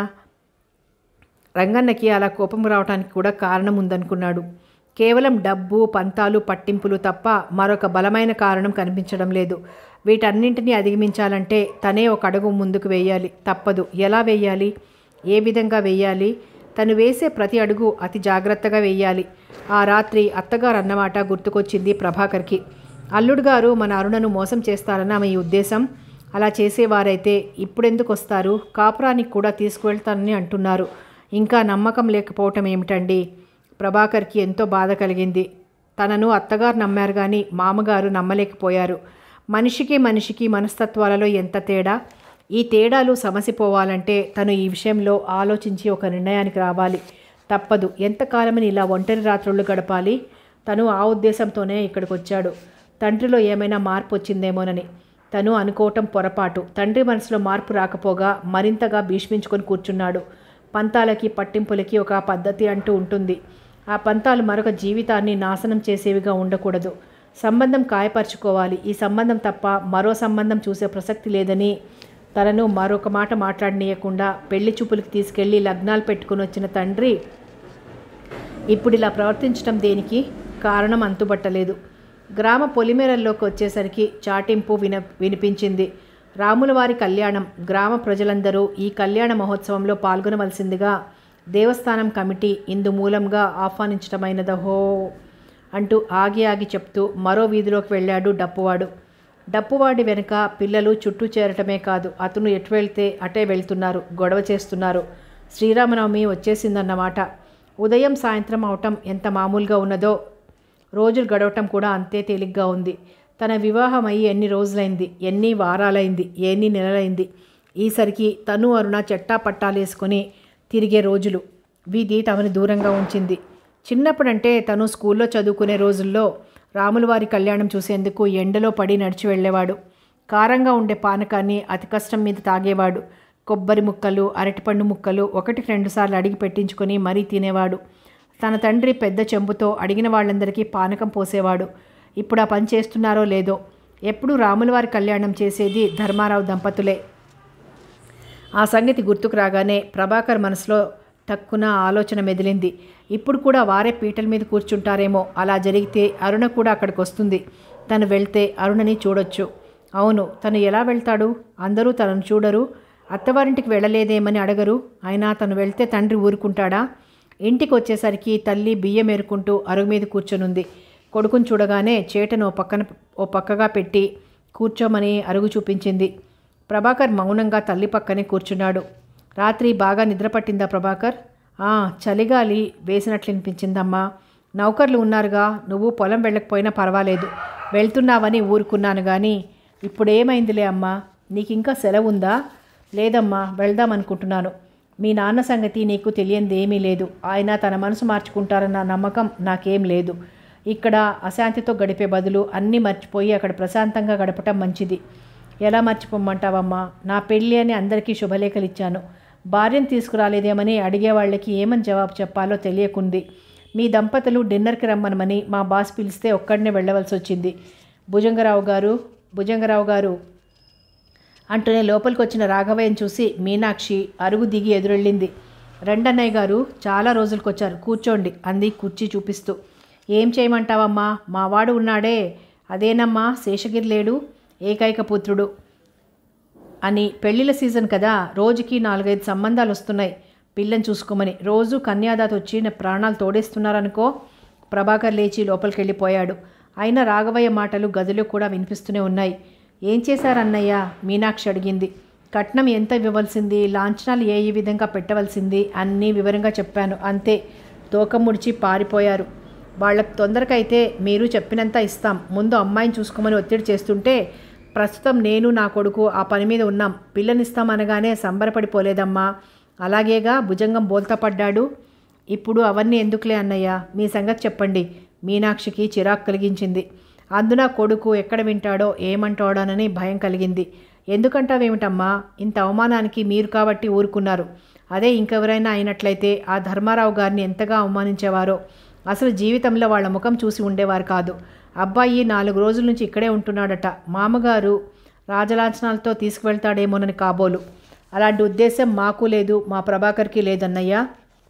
రంగన్నకి అలా కోపం రావడానికి కూడా కారణం ఉందనుకున్నాడు కేవలం డబ్బు పంతాలు పట్టింపులు తప్ప మరొక బలమైన కారణం కనిపించడం లేదు వీటన్నింటినీ అధిగమించాలంటే తనే ఒక అడుగు ముందుకు వేయాలి తప్పదు ఎలా వేయాలి ఏ విధంగా వేయాలి తను వేసే ప్రతి అడుగు అతి జాగ్రత్తగా వేయాలి ఆ రాత్రి అత్తగారు అన్నమాట గుర్తుకొచ్చింది ప్రభాకర్కి అల్లుడు గారు మన అరుణను మోసం చేస్తారన్న ఆమె ఈ ఉద్దేశం అలా చేసేవారైతే ఇప్పుడెందుకు వస్తారు కాపురానికి కూడా తీసుకువెళ్తానని అంటున్నారు ఇంకా నమ్మకం లేకపోవటం ఏమిటండి ప్రభాకర్కి ఎంతో బాధ కలిగింది తనను అత్తగారు నమ్మారు కానీ మామగారు నమ్మలేకపోయారు మనిషికి మనిషికి మనస్తత్వాలలో ఎంత తేడా ఈ తేడాలు సమసిపోవాలంటే తను ఈ విషయంలో ఆలోచించి ఒక నిర్ణయానికి రావాలి తప్పదు ఎంతకాలమని ఇలా ఒంటరి రాత్రులు గడపాలి తను ఆ ఉద్దేశంతోనే ఇక్కడికి వచ్చాడు తండ్రిలో ఏమైనా మార్పు వచ్చిందేమోనని తను అనుకోవటం పొరపాటు తండ్రి మనసులో మార్పు రాకపోగా మరింతగా భీష్మించుకొని కూర్చున్నాడు పంతాలకి పట్టింపులకి ఒక పద్ధతి అంటూ ఉంటుంది ఆ పంతాలు మరొక జీవితాన్ని నాశనం చేసేవిగా ఉండకూడదు సంబంధం కాయపరుచుకోవాలి ఈ సంబంధం తప్ప మరో సంబంధం చూసే ప్రసక్తి లేదని తనను మరొక మాట మాట్లాడనీయకుండా పెళ్లి చూపులకు తీసుకెళ్లి లగ్నాలు పెట్టుకుని వచ్చిన తండ్రి ఇప్పుడు ఇలా ప్రవర్తించడం దేనికి కారణం అంతుబట్టలేదు గ్రామ పొలిమేరల్లోకి వచ్చేసరికి చాటింపు విన వినిపించింది రాములవారి కళ్యాణం గ్రామ ప్రజలందరూ ఈ కళ్యాణ మహోత్సవంలో పాల్గొనవలసిందిగా దేవస్థానం కమిటీ ఇందు మూలంగా ఆహ్వానించటమైనదహో అంటూ ఆగి ఆగి చెప్తూ మరో వీధిలోకి వెళ్ళాడు డప్పువాడు డప్పువాడి వెనుక పిల్లలు చుట్టూ చేరటమే కాదు అతను ఎటు వెళ్తే అటే వెళ్తున్నారు గొడవ చేస్తున్నారు శ్రీరామనవమి వచ్చేసిందన్నమాట ఉదయం సాయంత్రం అవటం ఎంత మామూలుగా ఉన్నదో రోజులు గడవటం కూడా అంతే తేలిగ్గా ఉంది తన వివాహం అయ్యి ఎన్ని రోజులైంది ఎన్ని వారాలైంది ఎన్ని నెలలైంది ఈసరికి తను అరుణ చెట్టా పట్టాలేసుకొని తిరిగే రోజులు వీధి తమని దూరంగా ఉంచింది చిన్నప్పుడంటే తను స్కూల్లో చదువుకునే రోజుల్లో రాములవారి కళ్యాణం చూసేందుకు ఎండలో పడి నడిచి వెళ్ళేవాడు కారంగా ఉండే పానకాన్ని అతి కష్టం మీద తాగేవాడు కొబ్బరి ముక్కలు అరటిపండు ముక్కలు ఒకటికి రెండుసార్లు అడిగి పెట్టించుకొని మరీ తినేవాడు తన తండ్రి పెద్ద చెంబుతో అడిగిన వాళ్ళందరికీ పానకం పోసేవాడు ఇప్పుడు ఆ పని చేస్తున్నారో లేదో ఎప్పుడు రాములవారి కళ్యాణం చేసేది ధర్మారావు దంపతులే ఆ సంగతి గుర్తుకు రాగానే ప్రభాకర్ మనసులో టక్కున ఆలోచన మెదిలింది ఇప్పుడు కూడా వారే పీటల మీద కూర్చుంటారేమో అలా జరిగితే అరుణ కూడా అక్కడికి వస్తుంది తను వెళ్తే అరుణని చూడొచ్చు అవును తను ఎలా వెళ్తాడు అందరూ తనను చూడరు అత్తవారింటికి వెళ్ళలేదేమని అడగరు అయినా తను వెళ్తే తండ్రి ఊరుకుంటాడా ఇంటికి వచ్చేసరికి తల్లి బియ్యం ఏరుకుంటూ అరుగు మీద కూర్చొనుంది కొడుకుని చూడగానే చేటను ఓ పక్కన ఓ పక్కగా పెట్టి కూర్చోమని అరుగు చూపించింది ప్రభాకర్ మౌనంగా తల్లి పక్కనే కూర్చున్నాడు రాత్రి బాగా నిద్ర పట్టిందా ప్రభాకర్ "ఆ, చలిగాలి వేసినట్లు అనిపించిందమ్మా నౌకర్లు ఉన్నారుగా నువ్వు పొలం వెళ్ళకపోయినా పర్వాలేదు వెళ్తున్నావని ఊరుకున్నాను కానీ ఇప్పుడేమైందిలే అమ్మా నీకు ఇంకా సెలవు ఉందా లేదమ్మా వెళ్దాం అనుకుంటున్నాను మీ నాన్న సంగతి నీకు తెలియంది ఏమీ లేదు ఆయన తన మనసు మార్చుకుంటారన్న నమ్మకం నాకేం లేదు ఇక్కడ అశాంతితో గడిపే బదులు అన్నీ మర్చిపోయి అక్కడ ప్రశాంతంగా గడపటం మంచిది ఎలా మర్చిపోమ్మంటావమ్మా నా పెళ్ళి అని అందరికీ శుభలేఖలు ఇచ్చాను భార్యను తీసుకురాలేదేమని అడిగే వాళ్ళకి ఏమని జవాబు చెప్పాలో తెలియకుంది మీ దంపతులు డిన్నర్కి రమ్మనమని మా బాస్ పిలిస్తే ఒక్కడనే వెళ్ళవలసి వచ్చింది భుజంగరావు గారు భుజంగరావు గారు అంటూనే లోపలికి వచ్చిన రాఘవయ్యను చూసి మీనాక్షి అరుగు దిగి ఎదురెళ్ళింది రెండన్నయ్య గారు చాలా రోజులకు వచ్చారు కూర్చోండి అంది కుర్చీ చూపిస్తూ ఏం చేయమంటావమ్మా మా వాడు ఉన్నాడే అదేనమ్మా శేషగిరి లేడు ఏకైక పుత్రుడు అని పెళ్ళిళ్ళ సీజన్ కదా రోజుకి నాలుగైదు సంబంధాలు వస్తున్నాయి పిల్లని చూసుకోమని రోజు కన్యాదాత వచ్చి నా ప్రాణాలు తోడేస్తున్నారనుకో ప్రభాకర్ లేచి లోపలికి వెళ్ళిపోయాడు అయినా రాఘవయ్య మాటలు గదిలో కూడా వినిపిస్తూనే ఉన్నాయి ఏం చేశారన్నయ్య మీనాక్షి అడిగింది కట్నం ఎంత ఇవ్వవలసింది లాంఛనాలు ఏ ఏ విధంగా పెట్టవలసింది అన్నీ వివరంగా చెప్పాను అంతే తోక ముడిచి పారిపోయారు వాళ్ళకి తొందరకైతే మీరు చెప్పినంత ఇస్తాం ముందు అమ్మాయిని చూసుకోమని ఒత్తిడి చేస్తుంటే ప్రస్తుతం నేను నా కొడుకు ఆ పని మీద ఉన్నాం పిల్లనిస్తామనగానే సంబరపడిపోలేదమ్మా అలాగేగా భుజంగం బోల్తా పడ్డాడు ఇప్పుడు అవన్నీ ఎందుకులే అన్నయ్య మీ సంగతి చెప్పండి మీనాక్షికి చిరాకు కలిగించింది అందున కొడుకు ఎక్కడ వింటాడో ఏమంటాడోనని భయం కలిగింది ఎందుకంటావేమిటమ్మా ఇంత అవమానానికి మీరు కాబట్టి ఊరుకున్నారు అదే ఇంకెవరైనా అయినట్లయితే ఆ ధర్మారావు గారిని ఎంతగా అవమానించేవారో అసలు జీవితంలో వాళ్ళ ముఖం చూసి ఉండేవారు కాదు అబ్బాయి నాలుగు రోజుల నుంచి ఇక్కడే ఉంటున్నాడట మామగారు రాజలాంఛనాలతో తీసుకువెళ్తాడేమోనని కాబోలు అలాంటి ఉద్దేశం మాకు లేదు మా ప్రభాకర్కి లేదన్నయ్య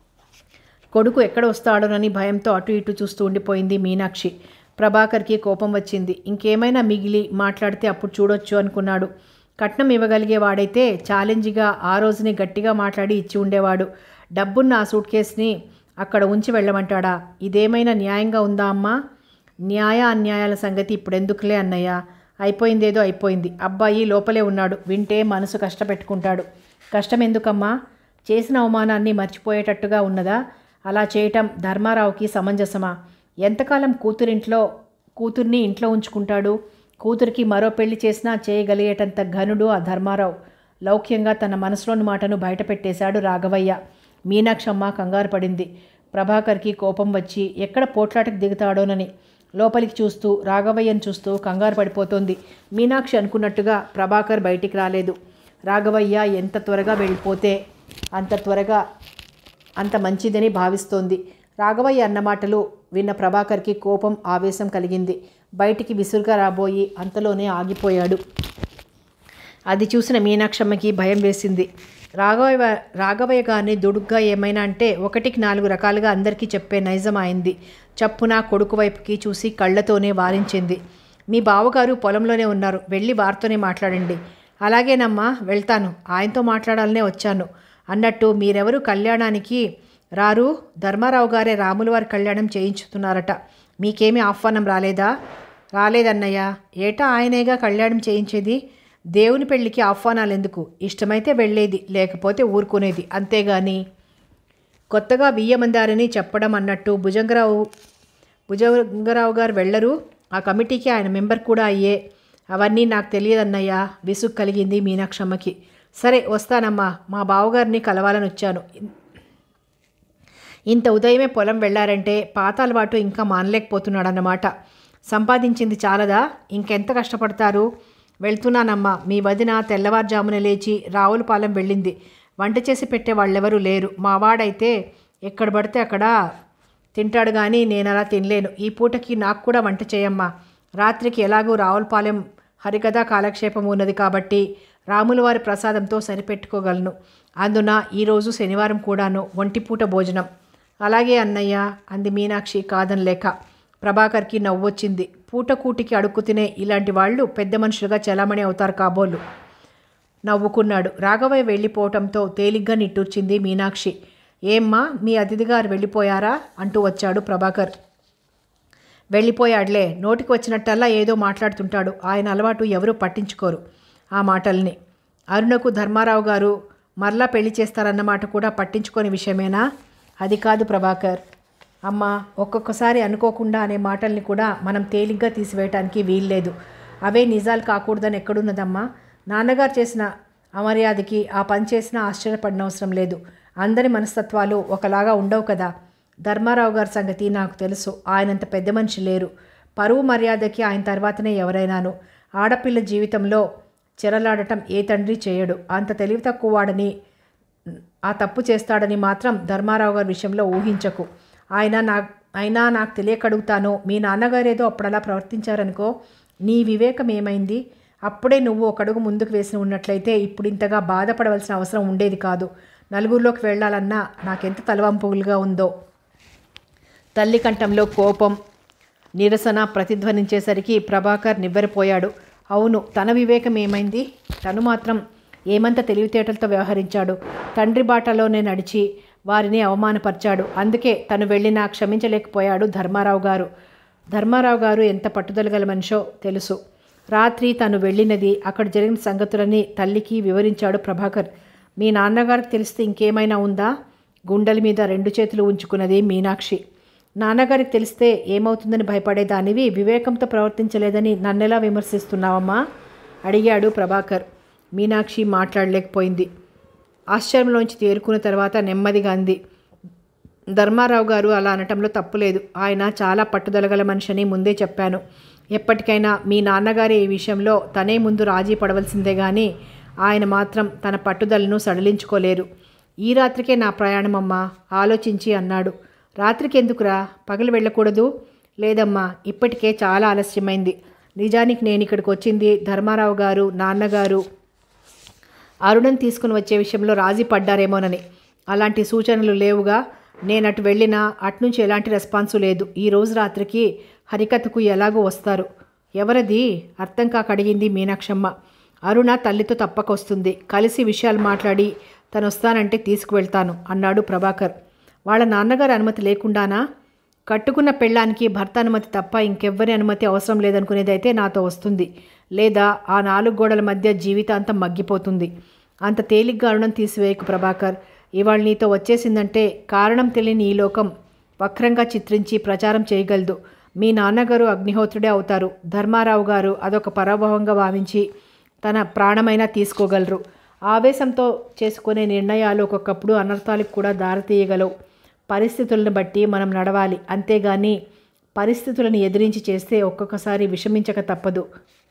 కొడుకు ఎక్కడ వస్తాడోనని భయంతో అటు ఇటు చూస్తూ ఉండిపోయింది మీనాక్షి ప్రభాకర్కి కోపం వచ్చింది ఇంకేమైనా మిగిలి మాట్లాడితే అప్పుడు చూడొచ్చు అనుకున్నాడు కట్నం ఇవ్వగలిగే వాడైతే ఛాలెంజ్గా ఆ రోజుని గట్టిగా మాట్లాడి ఇచ్చి ఉండేవాడు డబ్బున్న ఆ సూట్ కేసుని అక్కడ ఉంచి వెళ్ళమంటాడా ఇదేమైనా న్యాయంగా ఉందా అమ్మా న్యాయ అన్యాయాల సంగతి ఇప్పుడెందుకులే అన్నయ్య అయిపోయిందేదో అయిపోయింది అబ్బాయి లోపలే ఉన్నాడు వింటే మనసు కష్టపెట్టుకుంటాడు కష్టం ఎందుకమ్మా చేసిన అవమానాన్ని మర్చిపోయేటట్టుగా ఉన్నదా అలా చేయటం ధర్మారావుకి సమంజసమా ఎంతకాలం కూతురింట్లో కూతుర్ని ఇంట్లో ఉంచుకుంటాడు కూతురికి మరో పెళ్లి చేసినా చేయగలిగేటంత ఘనుడు ఆ ధర్మారావు లౌక్యంగా తన మనసులోని మాటను బయటపెట్టేశాడు రాఘవయ్య మీనాక్షమ్మ కంగారు పడింది ప్రభాకర్కి కోపం వచ్చి ఎక్కడ పోట్లాటకు దిగుతాడోనని లోపలికి చూస్తూ రాఘవయ్యను చూస్తూ కంగారు పడిపోతోంది మీనాక్షి అనుకున్నట్టుగా ప్రభాకర్ బయటికి రాలేదు రాఘవయ్య ఎంత త్వరగా వెళ్ళిపోతే అంత త్వరగా అంత మంచిదని భావిస్తోంది రాఘవయ్య అన్న మాటలు విన్న ప్రభాకర్కి కోపం ఆవేశం కలిగింది బయటికి విసురుగా రాబోయి అంతలోనే ఆగిపోయాడు అది చూసిన మీనాక్షమ్మకి భయం వేసింది రాఘవయ్య రాఘవయ్య గారిని దుడుగ్గా ఏమైనా అంటే ఒకటికి నాలుగు రకాలుగా అందరికీ చెప్పే నైజం అయింది చప్పున కొడుకు వైపుకి చూసి కళ్ళతోనే వారించింది మీ బావగారు పొలంలోనే ఉన్నారు వెళ్ళి వారితోనే మాట్లాడండి అలాగేనమ్మా వెళ్తాను ఆయనతో మాట్లాడాలనే వచ్చాను అన్నట్టు మీరెవరు కళ్యాణానికి రారు ధర్మారావు గారే రాముల వారి కళ్యాణం చేయించుతున్నారట మీకేమీ ఆహ్వానం రాలేదా రాలేదన్నయ్య ఏటా ఆయనేగా కళ్యాణం చేయించేది దేవుని పెళ్ళికి ఆహ్వానాలు ఎందుకు ఇష్టమైతే వెళ్ళేది లేకపోతే ఊరుకునేది అంతేగాని కొత్తగా బియ్యమందారని చెప్పడం అన్నట్టు భుజంగరావు భుజంగరావు గారు వెళ్ళరు ఆ కమిటీకి ఆయన మెంబర్ కూడా అయ్యే అవన్నీ నాకు తెలియదన్నయ్యా విసుగు కలిగింది మీనాక్షమ్మకి సరే వస్తానమ్మా మా బావగారిని కలవాలని వచ్చాను ఇంత ఉదయమే పొలం వెళ్ళారంటే పాత అలవాటు ఇంకా మానలేకపోతున్నాడన్నమాట సంపాదించింది చాలదా ఇంకెంత కష్టపడతారు వెళ్తున్నానమ్మా మీ వదిన తెల్లవారుజామున లేచి రావులపాలెం వెళ్ళింది వంట చేసి పెట్టే వాళ్ళెవరూ లేరు మావాడైతే ఎక్కడ పడితే అక్కడ తింటాడు కానీ నేను అలా తినలేను ఈ పూటకి నాకు కూడా వంట చేయమ్మా రాత్రికి ఎలాగూ రావులపాలెం హరికథా కాలక్షేపం ఉన్నది కాబట్టి రాముల వారి ప్రసాదంతో సరిపెట్టుకోగలను అందున ఈరోజు శనివారం కూడాను ఒంటిపూట భోజనం అలాగే అన్నయ్య అంది మీనాక్షి కాదనలేక ప్రభాకర్కి నవ్వొచ్చింది పూటకూటికి అడుక్కు తినే ఇలాంటి వాళ్ళు పెద్ద మనుషులుగా చలామణి అవుతారు కాబోలు నవ్వుకున్నాడు రాఘవయ్య వెళ్ళిపోవటంతో తేలిగ్గా నిట్టూర్చింది మీనాక్షి ఏమ్మా మీ అతిథి గారు వెళ్ళిపోయారా అంటూ వచ్చాడు ప్రభాకర్ వెళ్ళిపోయాడులే నోటికి వచ్చినట్టల్లా ఏదో మాట్లాడుతుంటాడు ఆయన అలవాటు ఎవరూ పట్టించుకోరు ఆ మాటల్ని అరుణకు ధర్మారావు గారు మరలా పెళ్లి చేస్తారన్నమాట కూడా పట్టించుకోని విషయమేనా అది కాదు ప్రభాకర్ అమ్మ ఒక్కొక్కసారి అనుకోకుండా అనే మాటల్ని కూడా మనం తేలిగ్గా తీసివేయటానికి వీల్లేదు అవే నిజాలు కాకూడదని ఎక్కడున్నదమ్మా నాన్నగారు చేసిన అమర్యాదకి ఆ పని చేసినా ఆశ్చర్యపడనవసరం లేదు అందరి మనస్తత్వాలు ఒకలాగా ఉండవు కదా ధర్మారావు గారి సంగతి నాకు తెలుసు ఆయనంత పెద్ద మనిషి లేరు పరువు మర్యాదకి ఆయన తర్వాతనే ఎవరైనాను ఆడపిల్ల జీవితంలో చెరలాడటం ఏ తండ్రి చేయడు అంత తెలివి తక్కువ వాడని ఆ తప్పు చేస్తాడని మాత్రం ధర్మారావు గారి విషయంలో ఊహించకు ఆయన నా అయినా నాకు తెలియకడుగుతాను మీ నాన్నగారేదో అప్పుడలా ప్రవర్తించారనుకో నీ వివేకం ఏమైంది అప్పుడే నువ్వు ఒక అడుగు ముందుకు వేసి ఉన్నట్లయితే ఇప్పుడు ఇంతగా బాధపడవలసిన అవసరం ఉండేది కాదు నలుగురిలోకి వెళ్ళాలన్నా నాకెంత తలవంపులుగా ఉందో తల్లి కంఠంలో కోపం నిరసన ప్రతిధ్వనించేసరికి ప్రభాకర్ నివ్వెరపోయాడు అవును తన వివేకం ఏమైంది తను మాత్రం ఏమంత తెలివితేటలతో వ్యవహరించాడు తండ్రి బాటలోనే నడిచి వారిని అవమానపరిచాడు అందుకే తను వెళ్ళినా క్షమించలేకపోయాడు ధర్మారావు గారు ధర్మారావు గారు ఎంత పట్టుదల గల మనిషో తెలుసు రాత్రి తను వెళ్ళినది అక్కడ జరిగిన సంగతులని తల్లికి వివరించాడు ప్రభాకర్ మీ నాన్నగారికి తెలిస్తే ఇంకేమైనా ఉందా గుండెల మీద రెండు చేతులు ఉంచుకున్నది మీనాక్షి నాన్నగారికి తెలిస్తే ఏమవుతుందని భయపడేదానివి వివేకంతో ప్రవర్తించలేదని నన్నెలా విమర్శిస్తున్నావమ్మా అడిగాడు ప్రభాకర్ మీనాక్షి మాట్లాడలేకపోయింది ఆశ్చర్యంలోంచి తేరుకున్న తర్వాత నెమ్మదిగా అంది ధర్మారావు గారు అలా అనటంలో తప్పులేదు ఆయన చాలా పట్టుదలగల మనిషిని ముందే చెప్పాను ఎప్పటికైనా మీ నాన్నగారి ఈ విషయంలో తనే ముందు రాజీ పడవలసిందే కానీ ఆయన మాత్రం తన పట్టుదలను సడలించుకోలేరు ఈ రాత్రికే నా ప్రయాణమమ్మా ఆలోచించి అన్నాడు రాత్రికి ఎందుకురా పగలు వెళ్ళకూడదు లేదమ్మా ఇప్పటికే చాలా ఆలస్యమైంది నిజానికి నేను ఇక్కడికి వచ్చింది ధర్మారావు గారు నాన్నగారు అరుణని తీసుకుని వచ్చే విషయంలో రాజీ పడ్డారేమోనని అలాంటి సూచనలు లేవుగా నేను అటు వెళ్ళినా అట్నుంచి ఎలాంటి రెస్పాన్సు లేదు ఈ రోజు రాత్రికి హరికథకు ఎలాగో వస్తారు ఎవరది అర్థం కాక అడిగింది మీనాక్షమ్మ అరుణ తల్లితో తప్పక వస్తుంది కలిసి విషయాలు మాట్లాడి తను వస్తానంటే తీసుకువెళ్తాను అన్నాడు ప్రభాకర్ వాళ్ళ నాన్నగారి అనుమతి లేకుండానా కట్టుకున్న పెళ్ళానికి భర్త అనుమతి తప్ప ఇంకెవ్వరి అనుమతి అవసరం లేదనుకునేదైతే నాతో వస్తుంది లేదా ఆ నాలుగు గోడల మధ్య జీవితాంతం మగ్గిపోతుంది అంత తేలిగ్గా అరుణం తీసివేయకు ప్రభాకర్ ఇవాళ నీతో వచ్చేసిందంటే కారణం తెలియని ఈ లోకం వక్రంగా చిత్రించి ప్రచారం చేయగలదు మీ నాన్నగారు అగ్నిహోత్రుడే అవుతారు ధర్మారావు గారు అదొక పరాభవంగా భావించి తన ప్రాణమైనా తీసుకోగలరు ఆవేశంతో చేసుకునే నిర్ణయాలు ఒక్కొక్కప్పుడు అనర్థాలకు కూడా దారితీయగలవు పరిస్థితులను బట్టి మనం నడవాలి అంతేగాని పరిస్థితులను ఎదిరించి చేస్తే ఒక్కొక్కసారి విషమించక తప్పదు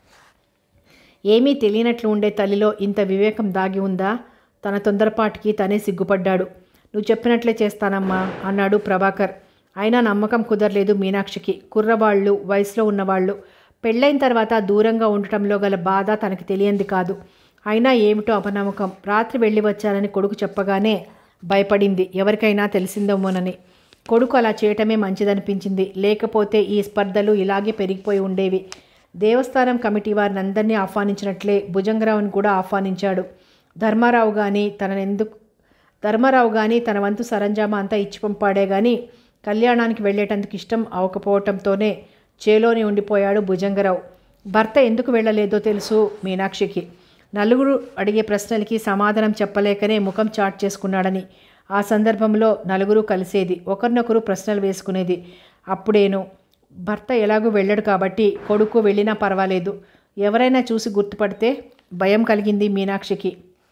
ఏమీ తెలియనట్లు ఉండే తల్లిలో ఇంత వివేకం దాగి ఉందా తన తొందరపాటికి తనే సిగ్గుపడ్డాడు నువ్వు చెప్పినట్లే చేస్తానమ్మా అన్నాడు ప్రభాకర్ అయినా నమ్మకం కుదరలేదు మీనాక్షికి కుర్రవాళ్ళు వయసులో ఉన్నవాళ్ళు పెళ్ళైన తర్వాత దూరంగా ఉండటంలో గల బాధ తనకి తెలియంది కాదు అయినా ఏమిటో అపనమ్మకం రాత్రి వెళ్ళి వచ్చానని కొడుకు చెప్పగానే భయపడింది ఎవరికైనా తెలిసిందేమోనని కొడుకు అలా చేయటమే మంచిదనిపించింది లేకపోతే ఈ స్పర్ధలు ఇలాగే పెరిగిపోయి ఉండేవి దేవస్థానం కమిటీ వారిని అందరినీ ఆహ్వానించినట్లే భుజంగరావుని కూడా ఆహ్వానించాడు ధర్మారావు కానీ తననెందుకు ధర్మారావు కానీ తన వంతు సరంజామా అంతా ఇచ్చి పంపాడే కానీ కళ్యాణానికి వెళ్ళేటందుకు ఇష్టం అవకపోవటంతోనే చేలోనే ఉండిపోయాడు భుజంగరావు భర్త ఎందుకు వెళ్ళలేదో తెలుసు మీనాక్షికి నలుగురు అడిగే ప్రశ్నలకి సమాధానం చెప్పలేకనే ముఖం చాట్ చేసుకున్నాడని ఆ సందర్భంలో నలుగురు కలిసేది ఒకరినొకరు ప్రశ్నలు వేసుకునేది అప్పుడేను భర్త ఎలాగూ వెళ్ళడు కాబట్టి కొడుకు వెళ్ళినా పర్వాలేదు ఎవరైనా చూసి గుర్తుపడితే భయం కలిగింది మీనాక్షికి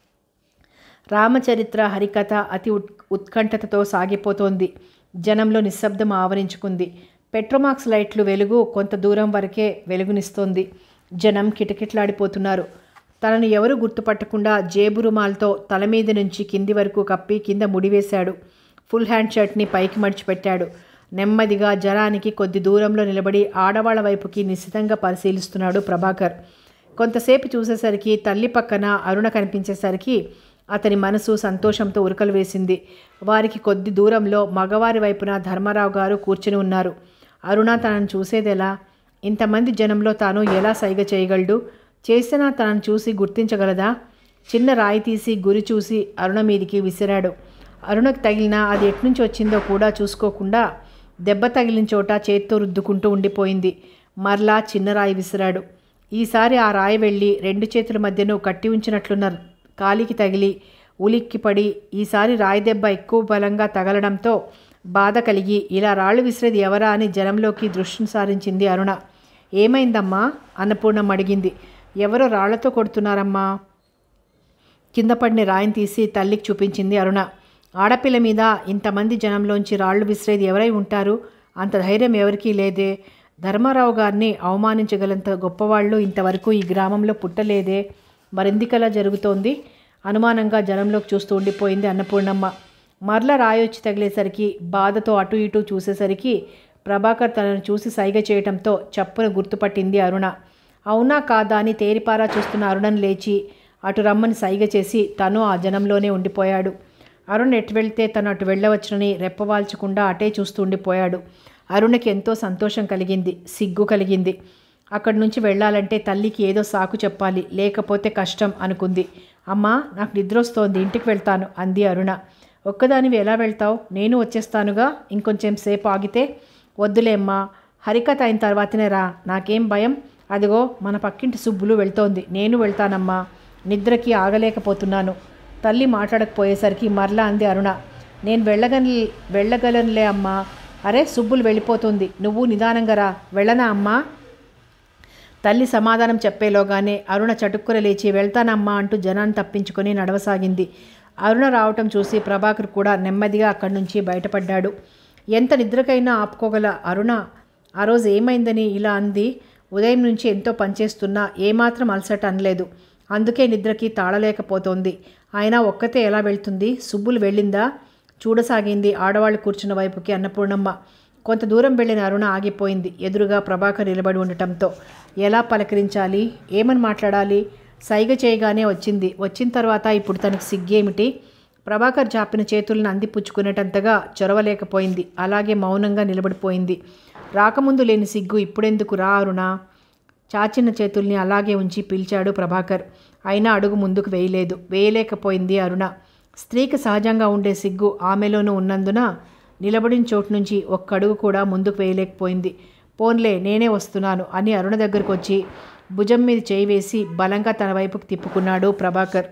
రామచరిత్ర హరికథ అతి ఉత్ ఉత్కంఠతతో సాగిపోతోంది జనంలో నిశ్శబ్దం ఆవరించుకుంది పెట్రోమాక్స్ లైట్లు వెలుగు కొంత దూరం వరకే వెలుగునిస్తోంది జనం కిటకిటలాడిపోతున్నారు తనను ఎవరు గుర్తుపట్టకుండా జేబు రుమాల్తో తల మీద నుంచి కింది వరకు కప్పి కింద ముడివేశాడు ఫుల్ హ్యాండ్ షర్ట్ని పైకి మడిచిపెట్టాడు నెమ్మదిగా జనానికి కొద్ది దూరంలో నిలబడి ఆడవాళ్ల వైపుకి నిశ్చితంగా పరిశీలిస్తున్నాడు ప్రభాకర్ కొంతసేపు చూసేసరికి తల్లి పక్కన అరుణ కనిపించేసరికి అతని మనసు సంతోషంతో ఉరకలు వేసింది వారికి కొద్ది దూరంలో మగవారి వైపున ధర్మారావు గారు కూర్చుని ఉన్నారు అరుణ తనను చూసేదెలా ఇంతమంది జనంలో తాను ఎలా సైగ చేయగలడు చేసినా తనను చూసి గుర్తించగలదా చిన్న రాయి తీసి గురి చూసి అరుణ మీదికి విసిరాడు అరుణకు తగిలినా అది ఎట్నుంచి వచ్చిందో కూడా చూసుకోకుండా దెబ్బ తగిలిన చోట చేత్తో రుద్దుకుంటూ ఉండిపోయింది మరలా చిన్న రాయి విసిరాడు ఈసారి ఆ రాయి వెళ్ళి రెండు చేతుల మధ్యను కట్టి ఉంచినట్లున్న కాలికి తగిలి ఉలిక్కిపడి ఈసారి రాయి దెబ్బ ఎక్కువ బలంగా తగలడంతో బాధ కలిగి ఇలా రాళ్ళు విసిరేది ఎవరా అని జనంలోకి దృష్టిని సారించింది అరుణ ఏమైందమ్మా అన్నపూర్ణం అడిగింది ఎవరో రాళ్లతో కొడుతున్నారమ్మా కింద పడిన రాయిని తీసి తల్లికి చూపించింది అరుణ ఆడపిల్ల మీద ఇంతమంది జనంలోంచి రాళ్ళు విసిరేది ఎవరై ఉంటారు అంత ధైర్యం ఎవరికీ లేదే ధర్మారావు గారిని అవమానించగలంత గొప్పవాళ్ళు ఇంతవరకు ఈ గ్రామంలో పుట్టలేదే మరెందుకలా జరుగుతోంది అనుమానంగా జనంలోకి చూస్తూ ఉండిపోయింది అన్నపూర్ణమ్మ మరల రాయొచ్చి తగిలేసరికి బాధతో అటు ఇటు చూసేసరికి ప్రభాకర్ తనను చూసి సైగ చేయటంతో చప్పున గుర్తుపట్టింది అరుణ అవునా కాదా అని తేరిపారా చూస్తున్న అరుణను లేచి అటు రమ్మని సైగ చేసి తను ఆ జనంలోనే ఉండిపోయాడు అరుణ్ ఎటు వెళ్తే తను అటు వెళ్ళవచ్చునని రెప్పవాల్చకుండా అటే చూస్తూ ఉండిపోయాడు అరుణకి ఎంతో సంతోషం కలిగింది సిగ్గు కలిగింది అక్కడి నుంచి వెళ్ళాలంటే తల్లికి ఏదో సాకు చెప్పాలి లేకపోతే కష్టం అనుకుంది అమ్మా నాకు నిద్ర వస్తోంది ఇంటికి వెళ్తాను అంది అరుణ ఒక్కదానివి ఎలా వెళ్తావు నేను వచ్చేస్తానుగా ఇంకొంచెం సేపు ఆగితే వద్దులేమ్మా హరికథ అయిన తర్వాతనే రా నాకేం భయం అదిగో మన పక్కింటి సుబ్బులు వెళ్తోంది నేను వెళ్తానమ్మా నిద్రకి ఆగలేకపోతున్నాను తల్లి మాట్లాడకపోయేసరికి మరలా అంది అరుణ నేను వెళ్ళగల వెళ్ళగలనులే అమ్మా అరే సుబ్బులు వెళ్ళిపోతుంది నువ్వు నిదానంగా రా వెళ్ళనా అమ్మా తల్లి సమాధానం చెప్పేలోగానే అరుణ చటుక్కున లేచి వెళ్తానమ్మా అంటూ జనాన్ని తప్పించుకొని నడవసాగింది అరుణ రావటం చూసి ప్రభాకర్ కూడా నెమ్మదిగా అక్కడి నుంచి బయటపడ్డాడు ఎంత నిద్రకైనా ఆపుకోగల అరుణ ఆ రోజు ఏమైందని ఇలా అంది ఉదయం నుంచి ఎంతో పనిచేస్తున్నా ఏమాత్రం అలసట అనలేదు అందుకే నిద్రకి తాళలేకపోతోంది అయినా ఒక్కతే ఎలా వెళ్తుంది సుబ్బులు వెళ్ళిందా చూడసాగింది ఆడవాళ్ళు కూర్చున్న వైపుకి అన్నపూర్ణమ్మ కొంత దూరం వెళ్ళిన అరుణ ఆగిపోయింది ఎదురుగా ప్రభాకర్ నిలబడి ఉండటంతో ఎలా పలకరించాలి ఏమని మాట్లాడాలి సైగ చేయగానే వచ్చింది వచ్చిన తర్వాత ఇప్పుడు తనకు సిగ్గేమిటి ప్రభాకర్ చాపిన చేతులను అందిపుచ్చుకునేటంతగా చొరవలేకపోయింది అలాగే మౌనంగా నిలబడిపోయింది రాకముందు లేని సిగ్గు ఇప్పుడెందుకు రా అరుణ చాచిన చేతుల్ని అలాగే ఉంచి పిలిచాడు ప్రభాకర్ అయినా అడుగు ముందుకు వేయలేదు వేయలేకపోయింది అరుణ స్త్రీకి సహజంగా ఉండే సిగ్గు ఆమెలోనూ ఉన్నందున నిలబడిన చోటు నుంచి ఒక్క అడుగు కూడా ముందుకు వేయలేకపోయింది పోన్లే నేనే వస్తున్నాను అని అరుణ దగ్గరకు వచ్చి భుజం మీద చేయి వేసి బలంగా తన వైపుకు తిప్పుకున్నాడు ప్రభాకర్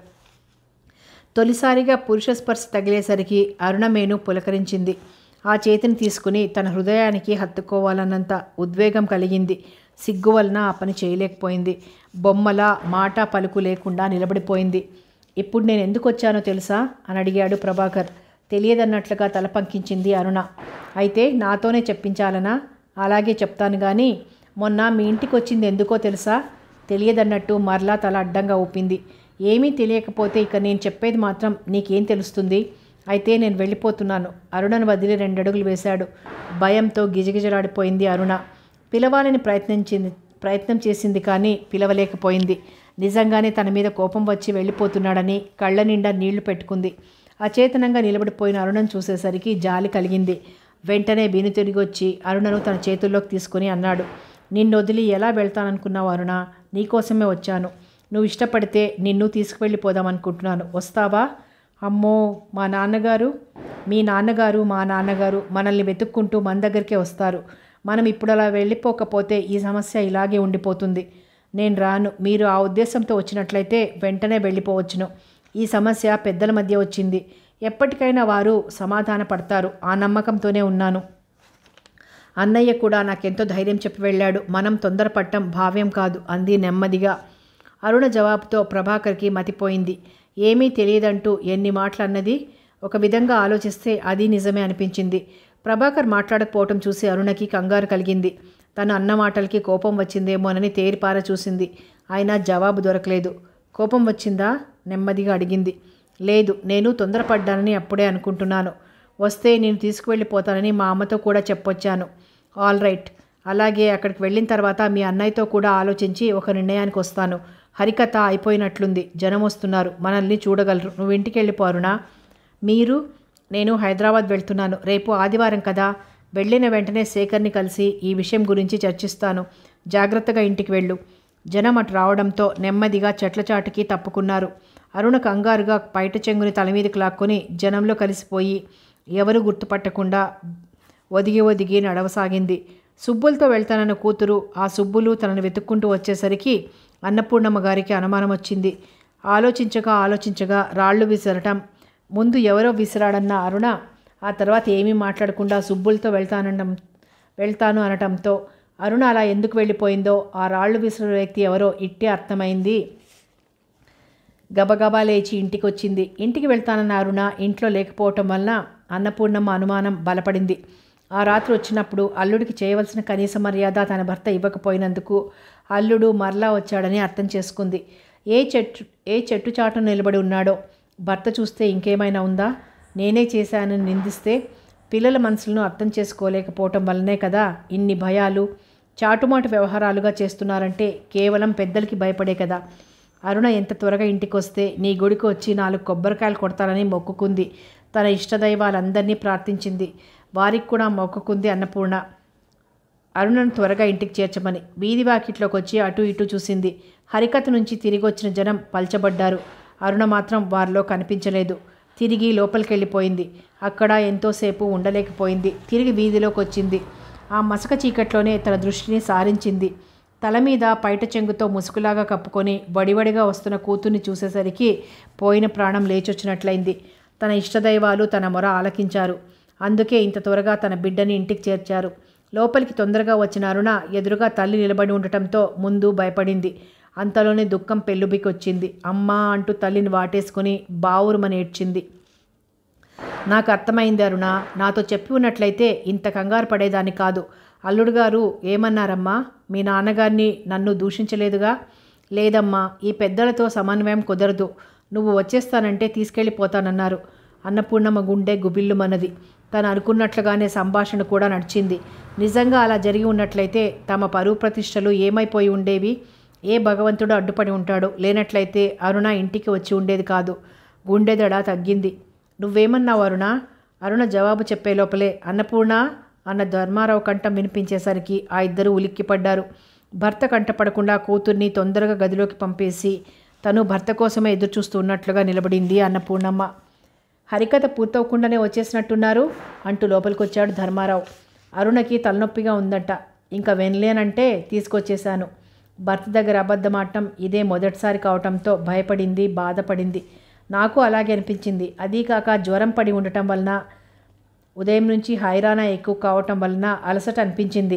తొలిసారిగా పురుష స్పర్శ తగిలేసరికి అరుణమేను పులకరించింది ఆ చేతిని తీసుకుని తన హృదయానికి హత్తుకోవాలన్నంత ఉద్వేగం కలిగింది సిగ్గు వలన ఆ పని చేయలేకపోయింది బొమ్మల మాట పలుకు లేకుండా నిలబడిపోయింది ఇప్పుడు నేను ఎందుకు వచ్చానో తెలుసా అని అడిగాడు ప్రభాకర్ తెలియదన్నట్లుగా తల పంకించింది అరుణ అయితే నాతోనే చెప్పించాలనా అలాగే చెప్తాను కానీ మొన్న మీ ఇంటికి వచ్చింది ఎందుకో తెలుసా తెలియదన్నట్టు మరలా తల అడ్డంగా ఊపింది ఏమీ తెలియకపోతే ఇక నేను చెప్పేది మాత్రం నీకేం తెలుస్తుంది అయితే నేను వెళ్ళిపోతున్నాను అరుణను వదిలి రెండడుగులు వేశాడు భయంతో గిజగిజలాడిపోయింది అరుణ పిలవాలని ప్రయత్నించింది ప్రయత్నం చేసింది కానీ పిలవలేకపోయింది నిజంగానే తన మీద కోపం వచ్చి వెళ్ళిపోతున్నాడని కళ్ళ నిండా నీళ్లు పెట్టుకుంది అచేతనంగా నిలబడిపోయిన అరుణను చూసేసరికి జాలి కలిగింది వెంటనే బీను తిరిగి వచ్చి అరుణను తన చేతుల్లోకి తీసుకుని అన్నాడు నిన్ను వదిలి ఎలా వెళ్తాననుకున్నావు అరుణ నీకోసమే వచ్చాను నువ్వు ఇష్టపడితే నిన్ను తీసుకువెళ్ళిపోదామనుకుంటున్నాను వస్తావా అమ్మో మా నాన్నగారు మీ నాన్నగారు మా నాన్నగారు మనల్ని వెతుక్కుంటూ మన దగ్గరికే వస్తారు మనం ఇప్పుడు అలా వెళ్ళిపోకపోతే ఈ సమస్య ఇలాగే ఉండిపోతుంది నేను రాను మీరు ఆ ఉద్దేశంతో వచ్చినట్లయితే వెంటనే వెళ్ళిపోవచ్చును ఈ సమస్య పెద్దల మధ్య వచ్చింది ఎప్పటికైనా వారు సమాధాన పడతారు ఆ నమ్మకంతోనే ఉన్నాను అన్నయ్య కూడా నాకెంతో ధైర్యం చెప్పి వెళ్ళాడు మనం తొందరపడటం భావ్యం కాదు అంది నెమ్మదిగా అరుణ జవాబుతో ప్రభాకర్కి మతిపోయింది ఏమీ తెలియదంటూ ఎన్ని మాటలు అన్నది ఒక విధంగా ఆలోచిస్తే అది నిజమే అనిపించింది ప్రభాకర్ మాట్లాడకపోవటం చూసి అరుణకి కంగారు కలిగింది తను అన్న మాటలకి కోపం వచ్చిందేమోనని తేరిపార చూసింది అయినా జవాబు దొరకలేదు కోపం వచ్చిందా నెమ్మదిగా అడిగింది లేదు నేను తొందరపడ్డానని అప్పుడే అనుకుంటున్నాను వస్తే నేను తీసుకువెళ్ళిపోతానని మా అమ్మతో కూడా చెప్పొచ్చాను ఆల్ రైట్ అలాగే అక్కడికి వెళ్ళిన తర్వాత మీ అన్నయ్యతో కూడా ఆలోచించి ఒక నిర్ణయానికి వస్తాను హరికథ అయిపోయినట్లుంది జనం వస్తున్నారు మనల్ని చూడగలరు నువ్వు ఇంటికి వెళ్ళిపోరునా మీరు నేను హైదరాబాద్ వెళ్తున్నాను రేపు ఆదివారం కదా వెళ్ళిన వెంటనే శేఖర్ని కలిసి ఈ విషయం గురించి చర్చిస్తాను జాగ్రత్తగా ఇంటికి వెళ్ళు జనం అటు రావడంతో నెమ్మదిగా చెట్ల చాటుకి తప్పుకున్నారు అరుణ కంగారుగా బయట చెంగుని తల మీదకి లాక్కొని జనంలో కలిసిపోయి ఎవరు గుర్తుపట్టకుండా ఒదిగి ఒదిగి నడవసాగింది సుబ్బులతో వెళ్తానన్న కూతురు ఆ సుబ్బులు తనను వెతుక్కుంటూ వచ్చేసరికి అన్నపూర్ణమ్మ గారికి అనుమానం వచ్చింది ఆలోచించగా ఆలోచించగా రాళ్ళు విసరటం ముందు ఎవరో విసిరాడన్న అరుణ ఆ తర్వాత ఏమీ మాట్లాడకుండా సుబ్బులతో వెళ్తానడం వెళ్తాను అనటంతో అరుణ అలా ఎందుకు వెళ్ళిపోయిందో ఆ రాళ్ళు విసిరే వ్యక్తి ఎవరో ఇట్టే అర్థమైంది గబగబా లేచి ఇంటికి వచ్చింది ఇంటికి వెళ్తానన్న అరుణ ఇంట్లో లేకపోవటం వలన అన్నపూర్ణమ్మ అనుమానం బలపడింది ఆ రాత్రి వచ్చినప్పుడు అల్లుడికి చేయవలసిన కనీస మర్యాద తన భర్త ఇవ్వకపోయినందుకు అల్లుడు మరలా వచ్చాడని అర్థం చేసుకుంది ఏ చెట్టు ఏ చెట్టు చాటున నిలబడి ఉన్నాడో భర్త చూస్తే ఇంకేమైనా ఉందా నేనే చేశానని నిందిస్తే పిల్లల మనసులను అర్థం చేసుకోలేకపోవటం వల్లనే కదా ఇన్ని భయాలు చాటుమాటు వ్యవహారాలుగా చేస్తున్నారంటే కేవలం పెద్దలకి భయపడే కదా అరుణ ఎంత త్వరగా ఇంటికి వస్తే నీ గుడికి వచ్చి నాలుగు కొబ్బరికాయలు కొడతానని మొక్కుకుంది తన ఇష్టదైవాలందరినీ ప్రార్థించింది వారికి కూడా మొక్కుకుంది అన్నపూర్ణ అరుణను త్వరగా ఇంటికి చేర్చమని వీధి వాకిట్లోకి వచ్చి అటు ఇటు చూసింది హరికథ నుంచి తిరిగి వచ్చిన జనం పల్చబడ్డారు అరుణ మాత్రం వారిలో కనిపించలేదు తిరిగి లోపలికి వెళ్ళిపోయింది అక్కడ ఎంతోసేపు ఉండలేకపోయింది తిరిగి వీధిలోకి వచ్చింది ఆ మసక చీకట్లోనే తన దృష్టిని సారించింది తల మీద పైట చెంగుతో ముసుగులాగా కప్పుకొని వడివడిగా వస్తున్న కూతుర్ని చూసేసరికి పోయిన ప్రాణం లేచొచ్చినట్లయింది తన ఇష్టదైవాలు తన మొర ఆలకించారు అందుకే ఇంత త్వరగా తన బిడ్డని ఇంటికి చేర్చారు లోపలికి తొందరగా వచ్చిన అరుణ ఎదురుగా తల్లి నిలబడి ఉండటంతో ముందు భయపడింది అంతలోనే దుఃఖం పెళ్ళుబికి వచ్చింది అమ్మా అంటూ తల్లిని వాటేసుకుని బావురుమని ఏడ్చింది నాకు అర్థమైంది అరుణ నాతో చెప్పి ఉన్నట్లయితే ఇంత కంగారు పడేదాన్ని కాదు అల్లుడు గారు ఏమన్నారమ్మా మీ నాన్నగారిని నన్ను దూషించలేదుగా లేదమ్మా ఈ పెద్దలతో సమన్వయం కుదరదు నువ్వు వచ్చేస్తానంటే తీసుకెళ్ళిపోతానన్నారు అన్నపూర్ణమ్మ గుండె గుబిల్లుమన్నది తను అనుకున్నట్లుగానే సంభాషణ కూడా నడిచింది నిజంగా అలా జరిగి ఉన్నట్లయితే తమ పరువు ప్రతిష్టలు ఏమైపోయి ఉండేవి ఏ భగవంతుడు అడ్డుపడి ఉంటాడు లేనట్లయితే అరుణ ఇంటికి వచ్చి ఉండేది కాదు గుండెదడ తగ్గింది నువ్వేమన్నావు అరుణ అరుణ జవాబు చెప్పే లోపలే అన్నపూర్ణ అన్న ధర్మారావు కంఠం వినిపించేసరికి ఆ ఇద్దరు ఉలిక్కిపడ్డారు భర్త కంటపడకుండా కూతుర్ని తొందరగా గదిలోకి పంపేసి తను భర్త కోసమే ఎదురు చూస్తూ ఉన్నట్లుగా నిలబడింది అన్నపూర్ణమ్మ హరికథ పూర్తవకుండానే వచ్చేసినట్టున్నారు అంటూ లోపలికొచ్చాడు ధర్మారావు అరుణకి తలనొప్పిగా ఉందట ఇంకా వినలేనంటే తీసుకొచ్చేశాను భర్త దగ్గర అబద్ధమాటం ఇదే మొదటిసారి కావటంతో భయపడింది బాధపడింది నాకు అలాగే అనిపించింది అదీ కాక జ్వరం పడి ఉండటం వలన ఉదయం నుంచి హైరానా ఎక్కువ కావటం వలన అలసట అనిపించింది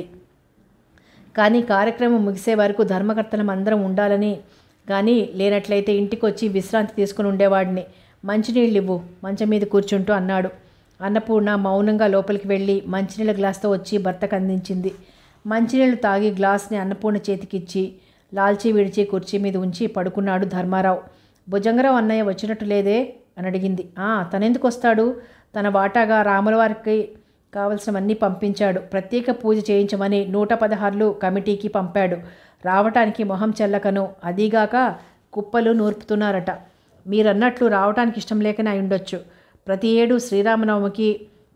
కానీ కార్యక్రమం ముగిసే వరకు ధర్మకర్తలం అందరం ఉండాలని కానీ లేనట్లయితే ఇంటికి వచ్చి విశ్రాంతి తీసుకుని ఉండేవాడిని మంచినీళ్ళు ఇవ్వు మంచం మీద కూర్చుంటూ అన్నాడు అన్నపూర్ణ మౌనంగా లోపలికి వెళ్ళి మంచినీళ్ళ గ్లాస్తో వచ్చి భర్తకు అందించింది మంచినీళ్ళు తాగి గ్లాస్ని అన్నపూర్ణ చేతికిచ్చి లాల్చీ విడిచి కుర్చీ మీద ఉంచి పడుకున్నాడు ధర్మారావు భుజంగరావు అన్నయ్య వచ్చినట్టు లేదే అని అడిగింది "ఆ, తనెందుకు వస్తాడు తన వాటాగా రాములవారికి కావలసినవన్నీ పంపించాడు ప్రత్యేక పూజ చేయించమని నూట పదహారులు కమిటీకి పంపాడు రావటానికి మొహం చెల్లకను అదీగాక కుప్పలు నూర్పుతున్నారట మీరన్నట్లు రావటానికి ఇష్టం లేకనే అయి ఉండొచ్చు ప్రతి ఏడు శ్రీరామనవమికి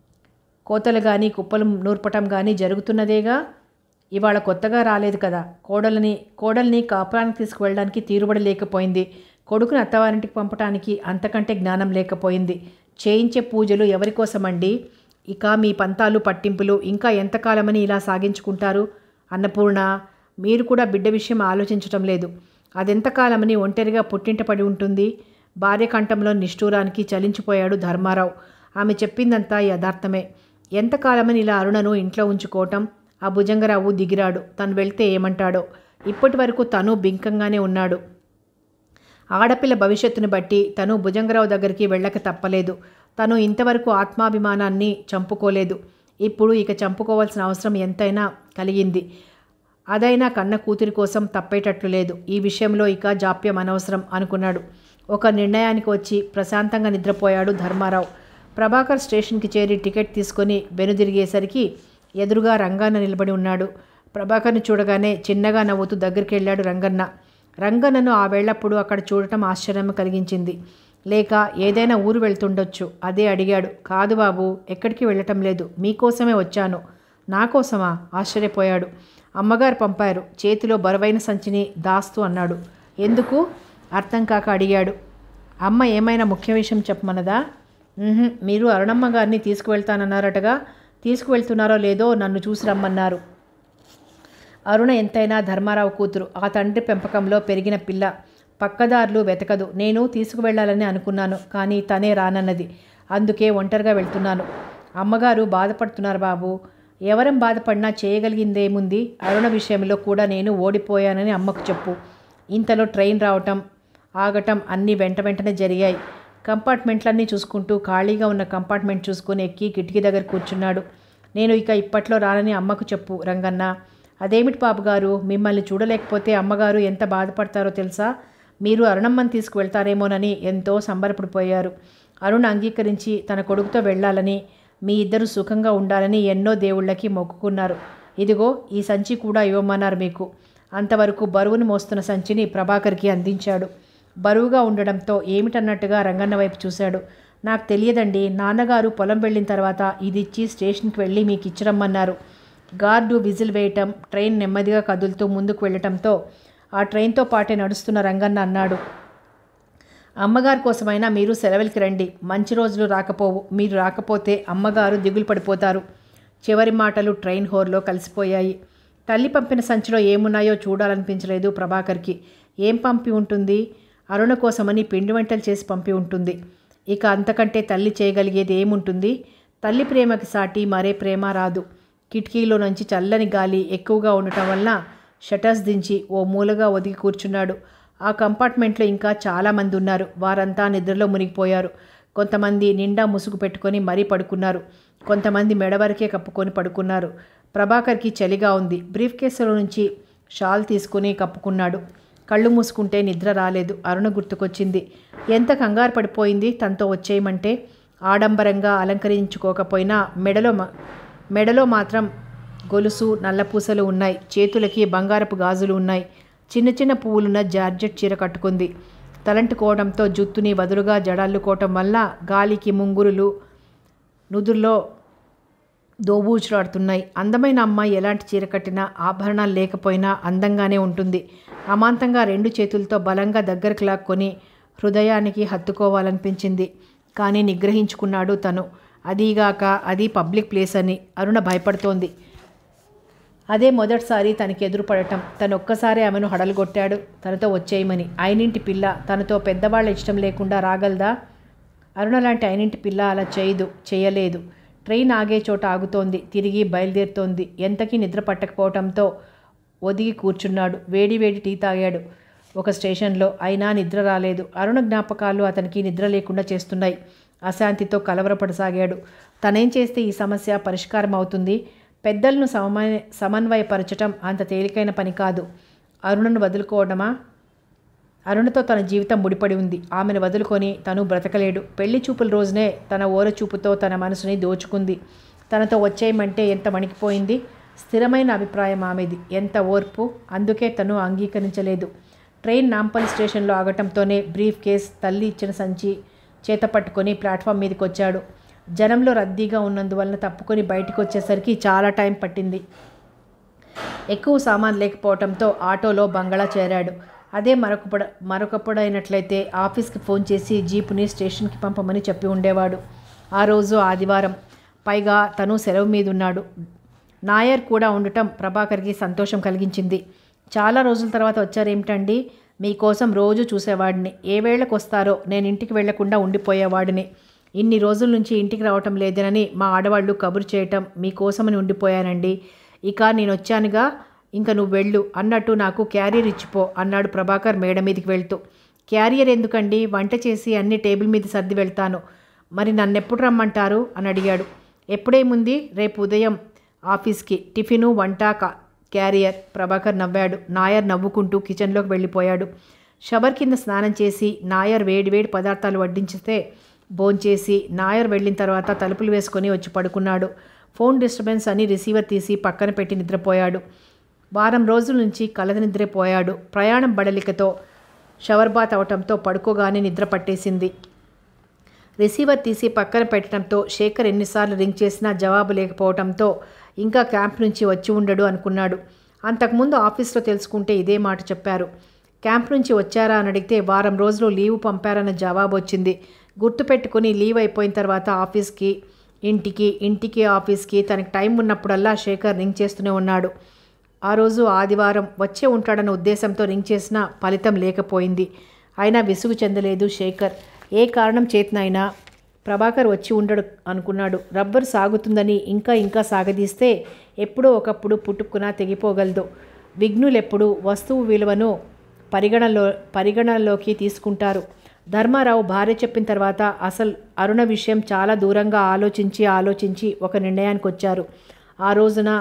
కోతలు కానీ కుప్పలు నూర్పటం కానీ జరుగుతున్నదేగా ఇవాళ కొత్తగా రాలేదు కదా కోడలని కోడల్ని కాపురానికి తీసుకువెళ్ళడానికి తీరుబడి లేకపోయింది కొడుకుని అత్తవారింటికి పంపటానికి అంతకంటే జ్ఞానం లేకపోయింది చేయించే పూజలు ఎవరి కోసమండి ఇక మీ పంతాలు పట్టింపులు ఇంకా ఎంతకాలమని ఇలా సాగించుకుంటారు అన్నపూర్ణ మీరు కూడా బిడ్డ విషయం ఆలోచించటం లేదు అదెంతకాలమని ఒంటరిగా పుట్టింట పడి ఉంటుంది భార్య కంఠంలో నిష్ఠూరానికి చలించిపోయాడు ధర్మారావు ఆమె చెప్పిందంతా యథార్థమే ఎంతకాలమని ఇలా అరుణను ఇంట్లో ఉంచుకోవటం ఆ భుజంగరావు దిగిరాడు తను వెళ్తే ఏమంటాడో ఇప్పటి వరకు తను బింకంగానే ఉన్నాడు ఆడపిల్ల భవిష్యత్తును బట్టి తను భుజంగరావు దగ్గరికి వెళ్ళక తప్పలేదు తను ఇంతవరకు ఆత్మాభిమానాన్ని చంపుకోలేదు ఇప్పుడు ఇక చంపుకోవాల్సిన అవసరం ఎంతైనా కలిగింది అదైనా కన్న కూతురి కోసం తప్పేటట్లు లేదు ఈ విషయంలో ఇక జాప్యం అనవసరం అనుకున్నాడు ఒక నిర్ణయానికి వచ్చి ప్రశాంతంగా నిద్రపోయాడు ధర్మారావు ప్రభాకర్ స్టేషన్కి చేరి టికెట్ తీసుకొని వెనుదిరిగేసరికి ఎదురుగా రంగన్న నిలబడి ఉన్నాడు ప్రభాకర్ని చూడగానే చిన్నగా నవ్వుతూ దగ్గరికి వెళ్ళాడు రంగన్న రంగన్నను ఆ వేళప్పుడు అక్కడ చూడటం ఆశ్చర్యం కలిగించింది లేక ఏదైనా ఊరు వెళ్తుండొచ్చు అదే అడిగాడు కాదు బాబు ఎక్కడికి వెళ్ళటం లేదు మీకోసమే వచ్చాను నా కోసమా ఆశ్చర్యపోయాడు అమ్మగారు పంపారు చేతిలో బరువైన సంచిని దాస్తూ అన్నాడు ఎందుకు అర్థం కాక అడిగాడు అమ్మ ఏమైనా ముఖ్య విషయం చెప్పమన్నదా "ఉహుం, మీరు అరుణమ్మ గారిని తీసుకువెళ్తానన్నారటగా తీసుకువెళ్తున్నారో లేదో నన్ను చూసి రమ్మన్నారు అరుణ ఎంతైనా ధర్మారావు కూతురు ఆ తండ్రి పెంపకంలో పెరిగిన పిల్ల పక్కదారులు వెతకదు నేను తీసుకువెళ్ళాలని అనుకున్నాను కానీ తనే రానన్నది అందుకే ఒంటరిగా వెళ్తున్నాను అమ్మగారు బాధపడుతున్నారు బాబు ఎవరం బాధపడినా చేయగలిగిందేముంది అరుణ విషయంలో కూడా నేను ఓడిపోయానని అమ్మకు చెప్పు ఇంతలో ట్రైన్ రావటం ఆగటం అన్నీ వెంట వెంటనే జరిగాయి కంపార్ట్మెంట్లన్నీ చూసుకుంటూ ఖాళీగా ఉన్న కంపార్ట్మెంట్ చూసుకొని ఎక్కి కిటికీ దగ్గర కూర్చున్నాడు నేను ఇక ఇప్పట్లో రానని అమ్మకు చెప్పు రంగన్న అదేమిటి బాబు గారు మిమ్మల్ని చూడలేకపోతే అమ్మగారు ఎంత బాధపడతారో తెలుసా మీరు అరుణమ్మని తీసుకువెళ్తారేమోనని ఎంతో సంబరపడిపోయారు అరుణ్ అంగీకరించి తన కొడుకుతో వెళ్ళాలని మీ ఇద్దరు సుఖంగా ఉండాలని ఎన్నో దేవుళ్ళకి మొక్కుకున్నారు ఇదిగో ఈ సంచి కూడా ఇవ్వమన్నారు మీకు అంతవరకు బరువును మోస్తున్న సంచిని ప్రభాకర్కి అందించాడు బరువుగా ఉండడంతో ఏమిటన్నట్టుగా రంగన్న వైపు చూశాడు నాకు తెలియదండి నాన్నగారు పొలం వెళ్ళిన తర్వాత ఇది ఇచ్చి స్టేషన్కి వెళ్ళి మీకు ఇచ్చిరమ్మన్నారు గార్డు విజిల్ వేయటం ట్రైన్ నెమ్మదిగా కదులుతూ ముందుకు వెళ్ళటంతో ఆ ట్రైన్తో పాటే నడుస్తున్న రంగన్న అన్నాడు అమ్మగారి కోసమైనా మీరు సెలవులకి రండి మంచి రోజులు రాకపోవు మీరు రాకపోతే అమ్మగారు దిగులు పడిపోతారు చివరి మాటలు ట్రైన్ హోర్లో కలిసిపోయాయి తల్లి పంపిన సంచిలో ఏమున్నాయో చూడాలనిపించలేదు ప్రభాకర్కి ఏం పంపి ఉంటుంది అరుణ కోసమని పిండి వంటలు చేసి పంపి ఉంటుంది ఇక అంతకంటే తల్లి చేయగలిగేది ఏముంటుంది తల్లి ప్రేమకి సాటి మరే ప్రేమ రాదు కిటికీలో నుంచి చల్లని గాలి ఎక్కువగా ఉండటం వల్ల షటర్స్ దించి ఓ మూలగా ఒదిగి కూర్చున్నాడు ఆ కంపార్ట్మెంట్లో ఇంకా చాలామంది ఉన్నారు వారంతా నిద్రలో మునిగిపోయారు కొంతమంది నిండా ముసుగు పెట్టుకొని మరీ పడుకున్నారు కొంతమంది మెడ వరకే కప్పుకొని పడుకున్నారు ప్రభాకర్కి చలిగా ఉంది బ్రీఫ్ కేసులో నుంచి షాల్ తీసుకుని కప్పుకున్నాడు కళ్ళు మూసుకుంటే నిద్ర రాలేదు అరుణ గుర్తుకొచ్చింది ఎంత కంగారు పడిపోయింది తనతో వచ్చేయమంటే ఆడంబరంగా అలంకరించుకోకపోయినా మెడలో మ- మెడలో మాత్రం గొలుసు నల్లపూసలు ఉన్నాయి చేతులకి బంగారపు గాజులు ఉన్నాయి చిన్న చిన్న పువ్వులున్న జార్జెట్ చీర కట్టుకుంది తలంటుకోవడంతో జుత్తుని వదులుగా జడల్లుకోవటం వల్ల గాలికి ముంగురులు నుదురులో దోబూచులాడుతున్నాయి అందమైన అమ్మాయి ఎలాంటి చీర కట్టినా ఆభరణాలు లేకపోయినా అందంగానే ఉంటుంది అమాంతంగా రెండు చేతులతో బలంగా దగ్గరకు లాక్కొని హృదయానికి హత్తుకోవాలనిపించింది కానీ నిగ్రహించుకున్నాడు తను అదీగాక అది పబ్లిక్ ప్లేస్ అని అరుణ భయపడుతోంది అదే మొదటిసారి తనకి ఎదురుపడటం తను ఒక్కసారి ఆమెను హడలుగొట్టాడు తనతో వచ్చేయమని అయినింటి పిల్ల తనతో పెద్దవాళ్ళ ఇష్టం లేకుండా రాగలదా అరుణ లాంటి అయినింటి పిల్ల అలా చేయదు చేయలేదు ట్రైన్ ఆగే చోట ఆగుతోంది తిరిగి బయలుదేరుతోంది ఎంతకీ నిద్ర పట్టకపోవటంతో ఒదిగి కూర్చున్నాడు వేడి వేడి టీ తాగాడు ఒక స్టేషన్లో అయినా నిద్ర రాలేదు అరుణ జ్ఞాపకాలు అతనికి నిద్ర లేకుండా చేస్తున్నాయి అశాంతితో కలవరపడసాగాడు తనేం చేస్తే ఈ సమస్య పరిష్కారం అవుతుంది పెద్దలను సమన్వయ సమన్వయపరచటం అంత తేలికైన పని కాదు అరుణను వదులుకోవడమా అరుణతో తన జీవితం ముడిపడి ఉంది ఆమెను వదులుకొని తను బ్రతకలేడు పెళ్లి చూపుల రోజునే తన ఓర చూపుతో తన మనసుని దోచుకుంది తనతో వచ్చేయమంటే ఎంత వణికిపోయింది స్థిరమైన అభిప్రాయం ఆమెది ఎంత ఓర్పు అందుకే తను అంగీకరించలేదు ట్రైన్ నాంపల్ స్టేషన్లో ఆగటంతోనే బ్రీఫ్ కేస్ తల్లి ఇచ్చిన సంచి చేత పట్టుకొని ప్లాట్ఫామ్ మీదకి వచ్చాడు జనంలో రద్దీగా ఉన్నందువలన తప్పుకొని బయటికి వచ్చేసరికి చాలా టైం పట్టింది ఎక్కువ సామాన్ లేకపోవడంతో ఆటోలో బంగళా చేరాడు అదే మరొకపుడ మరొకప్పుడైనట్లయితే ఆఫీస్కి ఫోన్ చేసి జీపుని స్టేషన్కి పంపమని చెప్పి ఉండేవాడు ఆ రోజు ఆదివారం పైగా తను సెలవు మీద ఉన్నాడు నాయర్ కూడా ఉండటం ప్రభాకర్కి సంతోషం కలిగించింది చాలా రోజుల తర్వాత వచ్చారేమిటండి మీకోసం రోజు చూసేవాడిని ఏ వేళకు వస్తారో నేను ఇంటికి వెళ్లకుండా ఉండిపోయేవాడిని ఇన్ని రోజుల నుంచి ఇంటికి రావటం లేదనని మా ఆడవాళ్ళు కబురు చేయటం మీకోసమని ఉండిపోయానండి ఇక నేను వచ్చానుగా ఇంక నువ్వు వెళ్ళు అన్నట్టు నాకు క్యారియర్ ఇచ్చిపో అన్నాడు ప్రభాకర్ మేడ మీదకి వెళ్తూ క్యారియర్ ఎందుకండి వంట చేసి అన్ని టేబుల్ మీద సర్ది వెళ్తాను మరి నన్ను ఎప్పుడు రమ్మంటారు అని అడిగాడు ఎప్పుడేముంది రేపు ఉదయం ఆఫీస్కి టిఫిను వంట కా క్యారియర్ ప్రభాకర్ నవ్వాడు నాయర్ నవ్వుకుంటూ కిచెన్లోకి వెళ్ళిపోయాడు షవర్ కింద స్నానం చేసి నాయర్ వేడివేడి పదార్థాలు వడ్డించితే భోంచేసి నాయర్ వెళ్ళిన తర్వాత తలుపులు వేసుకొని వచ్చి పడుకున్నాడు ఫోన్ డిస్టర్బెన్స్ అని రిసీవర్ తీసి పక్కన పెట్టి నిద్రపోయాడు వారం రోజుల నుంచి కలత నిద్రపోయాడు ప్రయాణం బడలికతో షవర్ బాత్ అవటంతో పడుకోగానే నిద్ర పట్టేసింది రిసీవర్ తీసి పక్కన పెట్టడంతో శేఖర్ ఎన్నిసార్లు రింగ్ చేసినా జవాబు లేకపోవడంతో ఇంకా క్యాంప్ నుంచి వచ్చి ఉండడు అనుకున్నాడు అంతకుముందు ఆఫీస్లో తెలుసుకుంటే ఇదే మాట చెప్పారు క్యాంప్ నుంచి వచ్చారా అని అడిగితే వారం రోజులు లీవ్ పంపారన్న జవాబు వచ్చింది గుర్తుపెట్టుకుని లీవ్ అయిపోయిన తర్వాత ఆఫీస్కి ఇంటికి ఇంటికి ఆఫీస్కి తనకి టైం ఉన్నప్పుడల్లా శేఖర్ రింగ్ చేస్తూనే ఉన్నాడు ఆ రోజు ఆదివారం వచ్చే ఉంటాడన్న ఉద్దేశంతో రింగ్ చేసినా ఫలితం లేకపోయింది అయినా విసుగు చెందలేదు శేఖర్ ఏ కారణం చేతనైనా ప్రభాకర్ వచ్చి ఉండడు అనుకున్నాడు రబ్బరు సాగుతుందని ఇంకా ఇంకా సాగదీస్తే ఎప్పుడో ఒకప్పుడు పుట్టుక్కున తెగిపోగలదు విఘ్నులెప్పుడు వస్తువు విలువను పరిగణలో పరిగణనలోకి తీసుకుంటారు ధర్మారావు భార్య చెప్పిన తర్వాత అసలు అరుణ విషయం చాలా దూరంగా ఆలోచించి ఆలోచించి ఒక నిర్ణయానికి వచ్చారు ఆ రోజున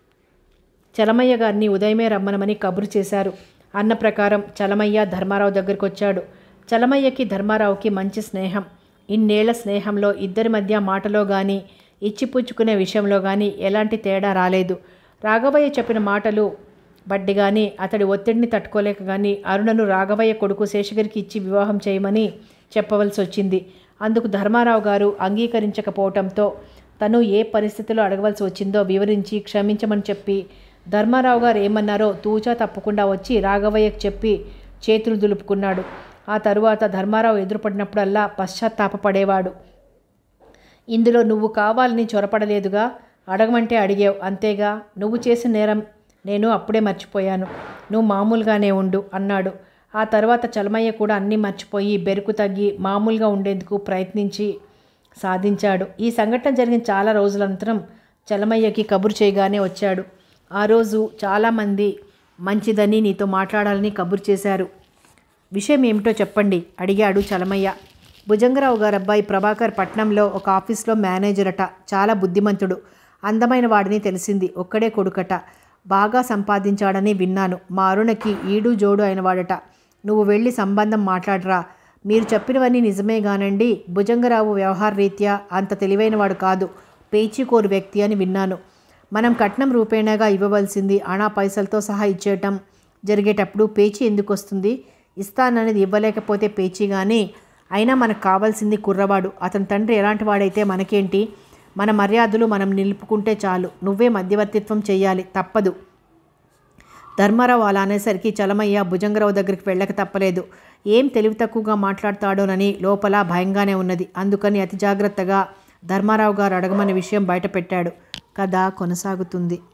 చలమయ్య గారిని ఉదయమే రమ్మనమని కబురు చేశారు అన్న ప్రకారం చలమయ్య ధర్మారావు దగ్గరికి వచ్చాడు చలమయ్యకి ధర్మారావుకి మంచి స్నేహం ఇన్నేళ్ల స్నేహంలో ఇద్దరి మధ్య మాటలో కానీ ఇచ్చిపుచ్చుకునే విషయంలో కానీ ఎలాంటి తేడా రాలేదు రాఘవయ్య చెప్పిన మాటలు బట్టి కానీ అతడి ఒత్తిడిని తట్టుకోలేక కానీ అరుణను రాఘవయ్య కొడుకు శేషగిరికి ఇచ్చి వివాహం చేయమని చెప్పవలసి వచ్చింది అందుకు ధర్మారావు గారు అంగీకరించకపోవటంతో తను ఏ పరిస్థితిలో అడగవలసి వచ్చిందో వివరించి క్షమించమని చెప్పి ధర్మారావు గారు ఏమన్నారో తూచా తప్పకుండా వచ్చి రాఘవయ్యకు చెప్పి చేతులు దులుపుకున్నాడు ఆ తరువాత ధర్మారావు ఎదురుపడినప్పుడల్లా పశ్చాత్తాపపడేవాడు ఇందులో నువ్వు కావాలని చొరపడలేదుగా అడగమంటే అడిగావు అంతేగా నువ్వు చేసిన నేరం నేను అప్పుడే మర్చిపోయాను నువ్వు మామూలుగానే ఉండు అన్నాడు ఆ తర్వాత చలమయ్య కూడా అన్నీ మర్చిపోయి బెరుకు తగ్గి మామూలుగా ఉండేందుకు ప్రయత్నించి సాధించాడు ఈ సంఘటన జరిగిన చాలా రోజులంతరం చలమయ్యకి కబురు చేయగానే వచ్చాడు ఆ రోజు చాలామంది మంచిదని నీతో మాట్లాడాలని కబురు చేశారు విషయం ఏమిటో చెప్పండి అడిగాడు చలమయ్య భుజంగరావు గారు అబ్బాయి ప్రభాకర్ పట్నంలో ఒక ఆఫీస్లో మేనేజర్ అట చాలా బుద్ధిమంతుడు అందమైన వాడిని తెలిసింది ఒక్కడే కొడుకట బాగా సంపాదించాడని విన్నాను మా అరుణకి ఈడు జోడు అయిన వాడట నువ్వు వెళ్ళి సంబంధం మాట్లాడరా మీరు చెప్పినవన్నీ నిజమే గానండి భుజంగరావు వ్యవహార రీత్యా అంత తెలివైనవాడు కాదు పేచీకోరు వ్యక్తి అని విన్నాను మనం కట్నం రూపేణాగా ఇవ్వవలసింది అణా పైసలతో సహా ఇచ్చేయటం జరిగేటప్పుడు పేచీ ఎందుకు వస్తుంది ఇస్తాననేది ఇవ్వలేకపోతే పేచీ కానీ అయినా మనకు కావాల్సింది కుర్రవాడు అతని తండ్రి ఎలాంటి వాడైతే మనకేంటి మన మర్యాదలు మనం నిలుపుకుంటే చాలు నువ్వే మధ్యవర్తిత్వం చేయాలి తప్పదు ధర్మారావు అలా అనేసరికి చలమయ్య భుజంగరావు దగ్గరికి వెళ్ళక తప్పలేదు ఏం తెలివి తక్కువగా మాట్లాడతాడోనని లోపల భయంగానే ఉన్నది అందుకని అతి జాగ్రత్తగా ధర్మారావు గారు అడగమని విషయం బయటపెట్టాడు కథ కొనసాగుతుంది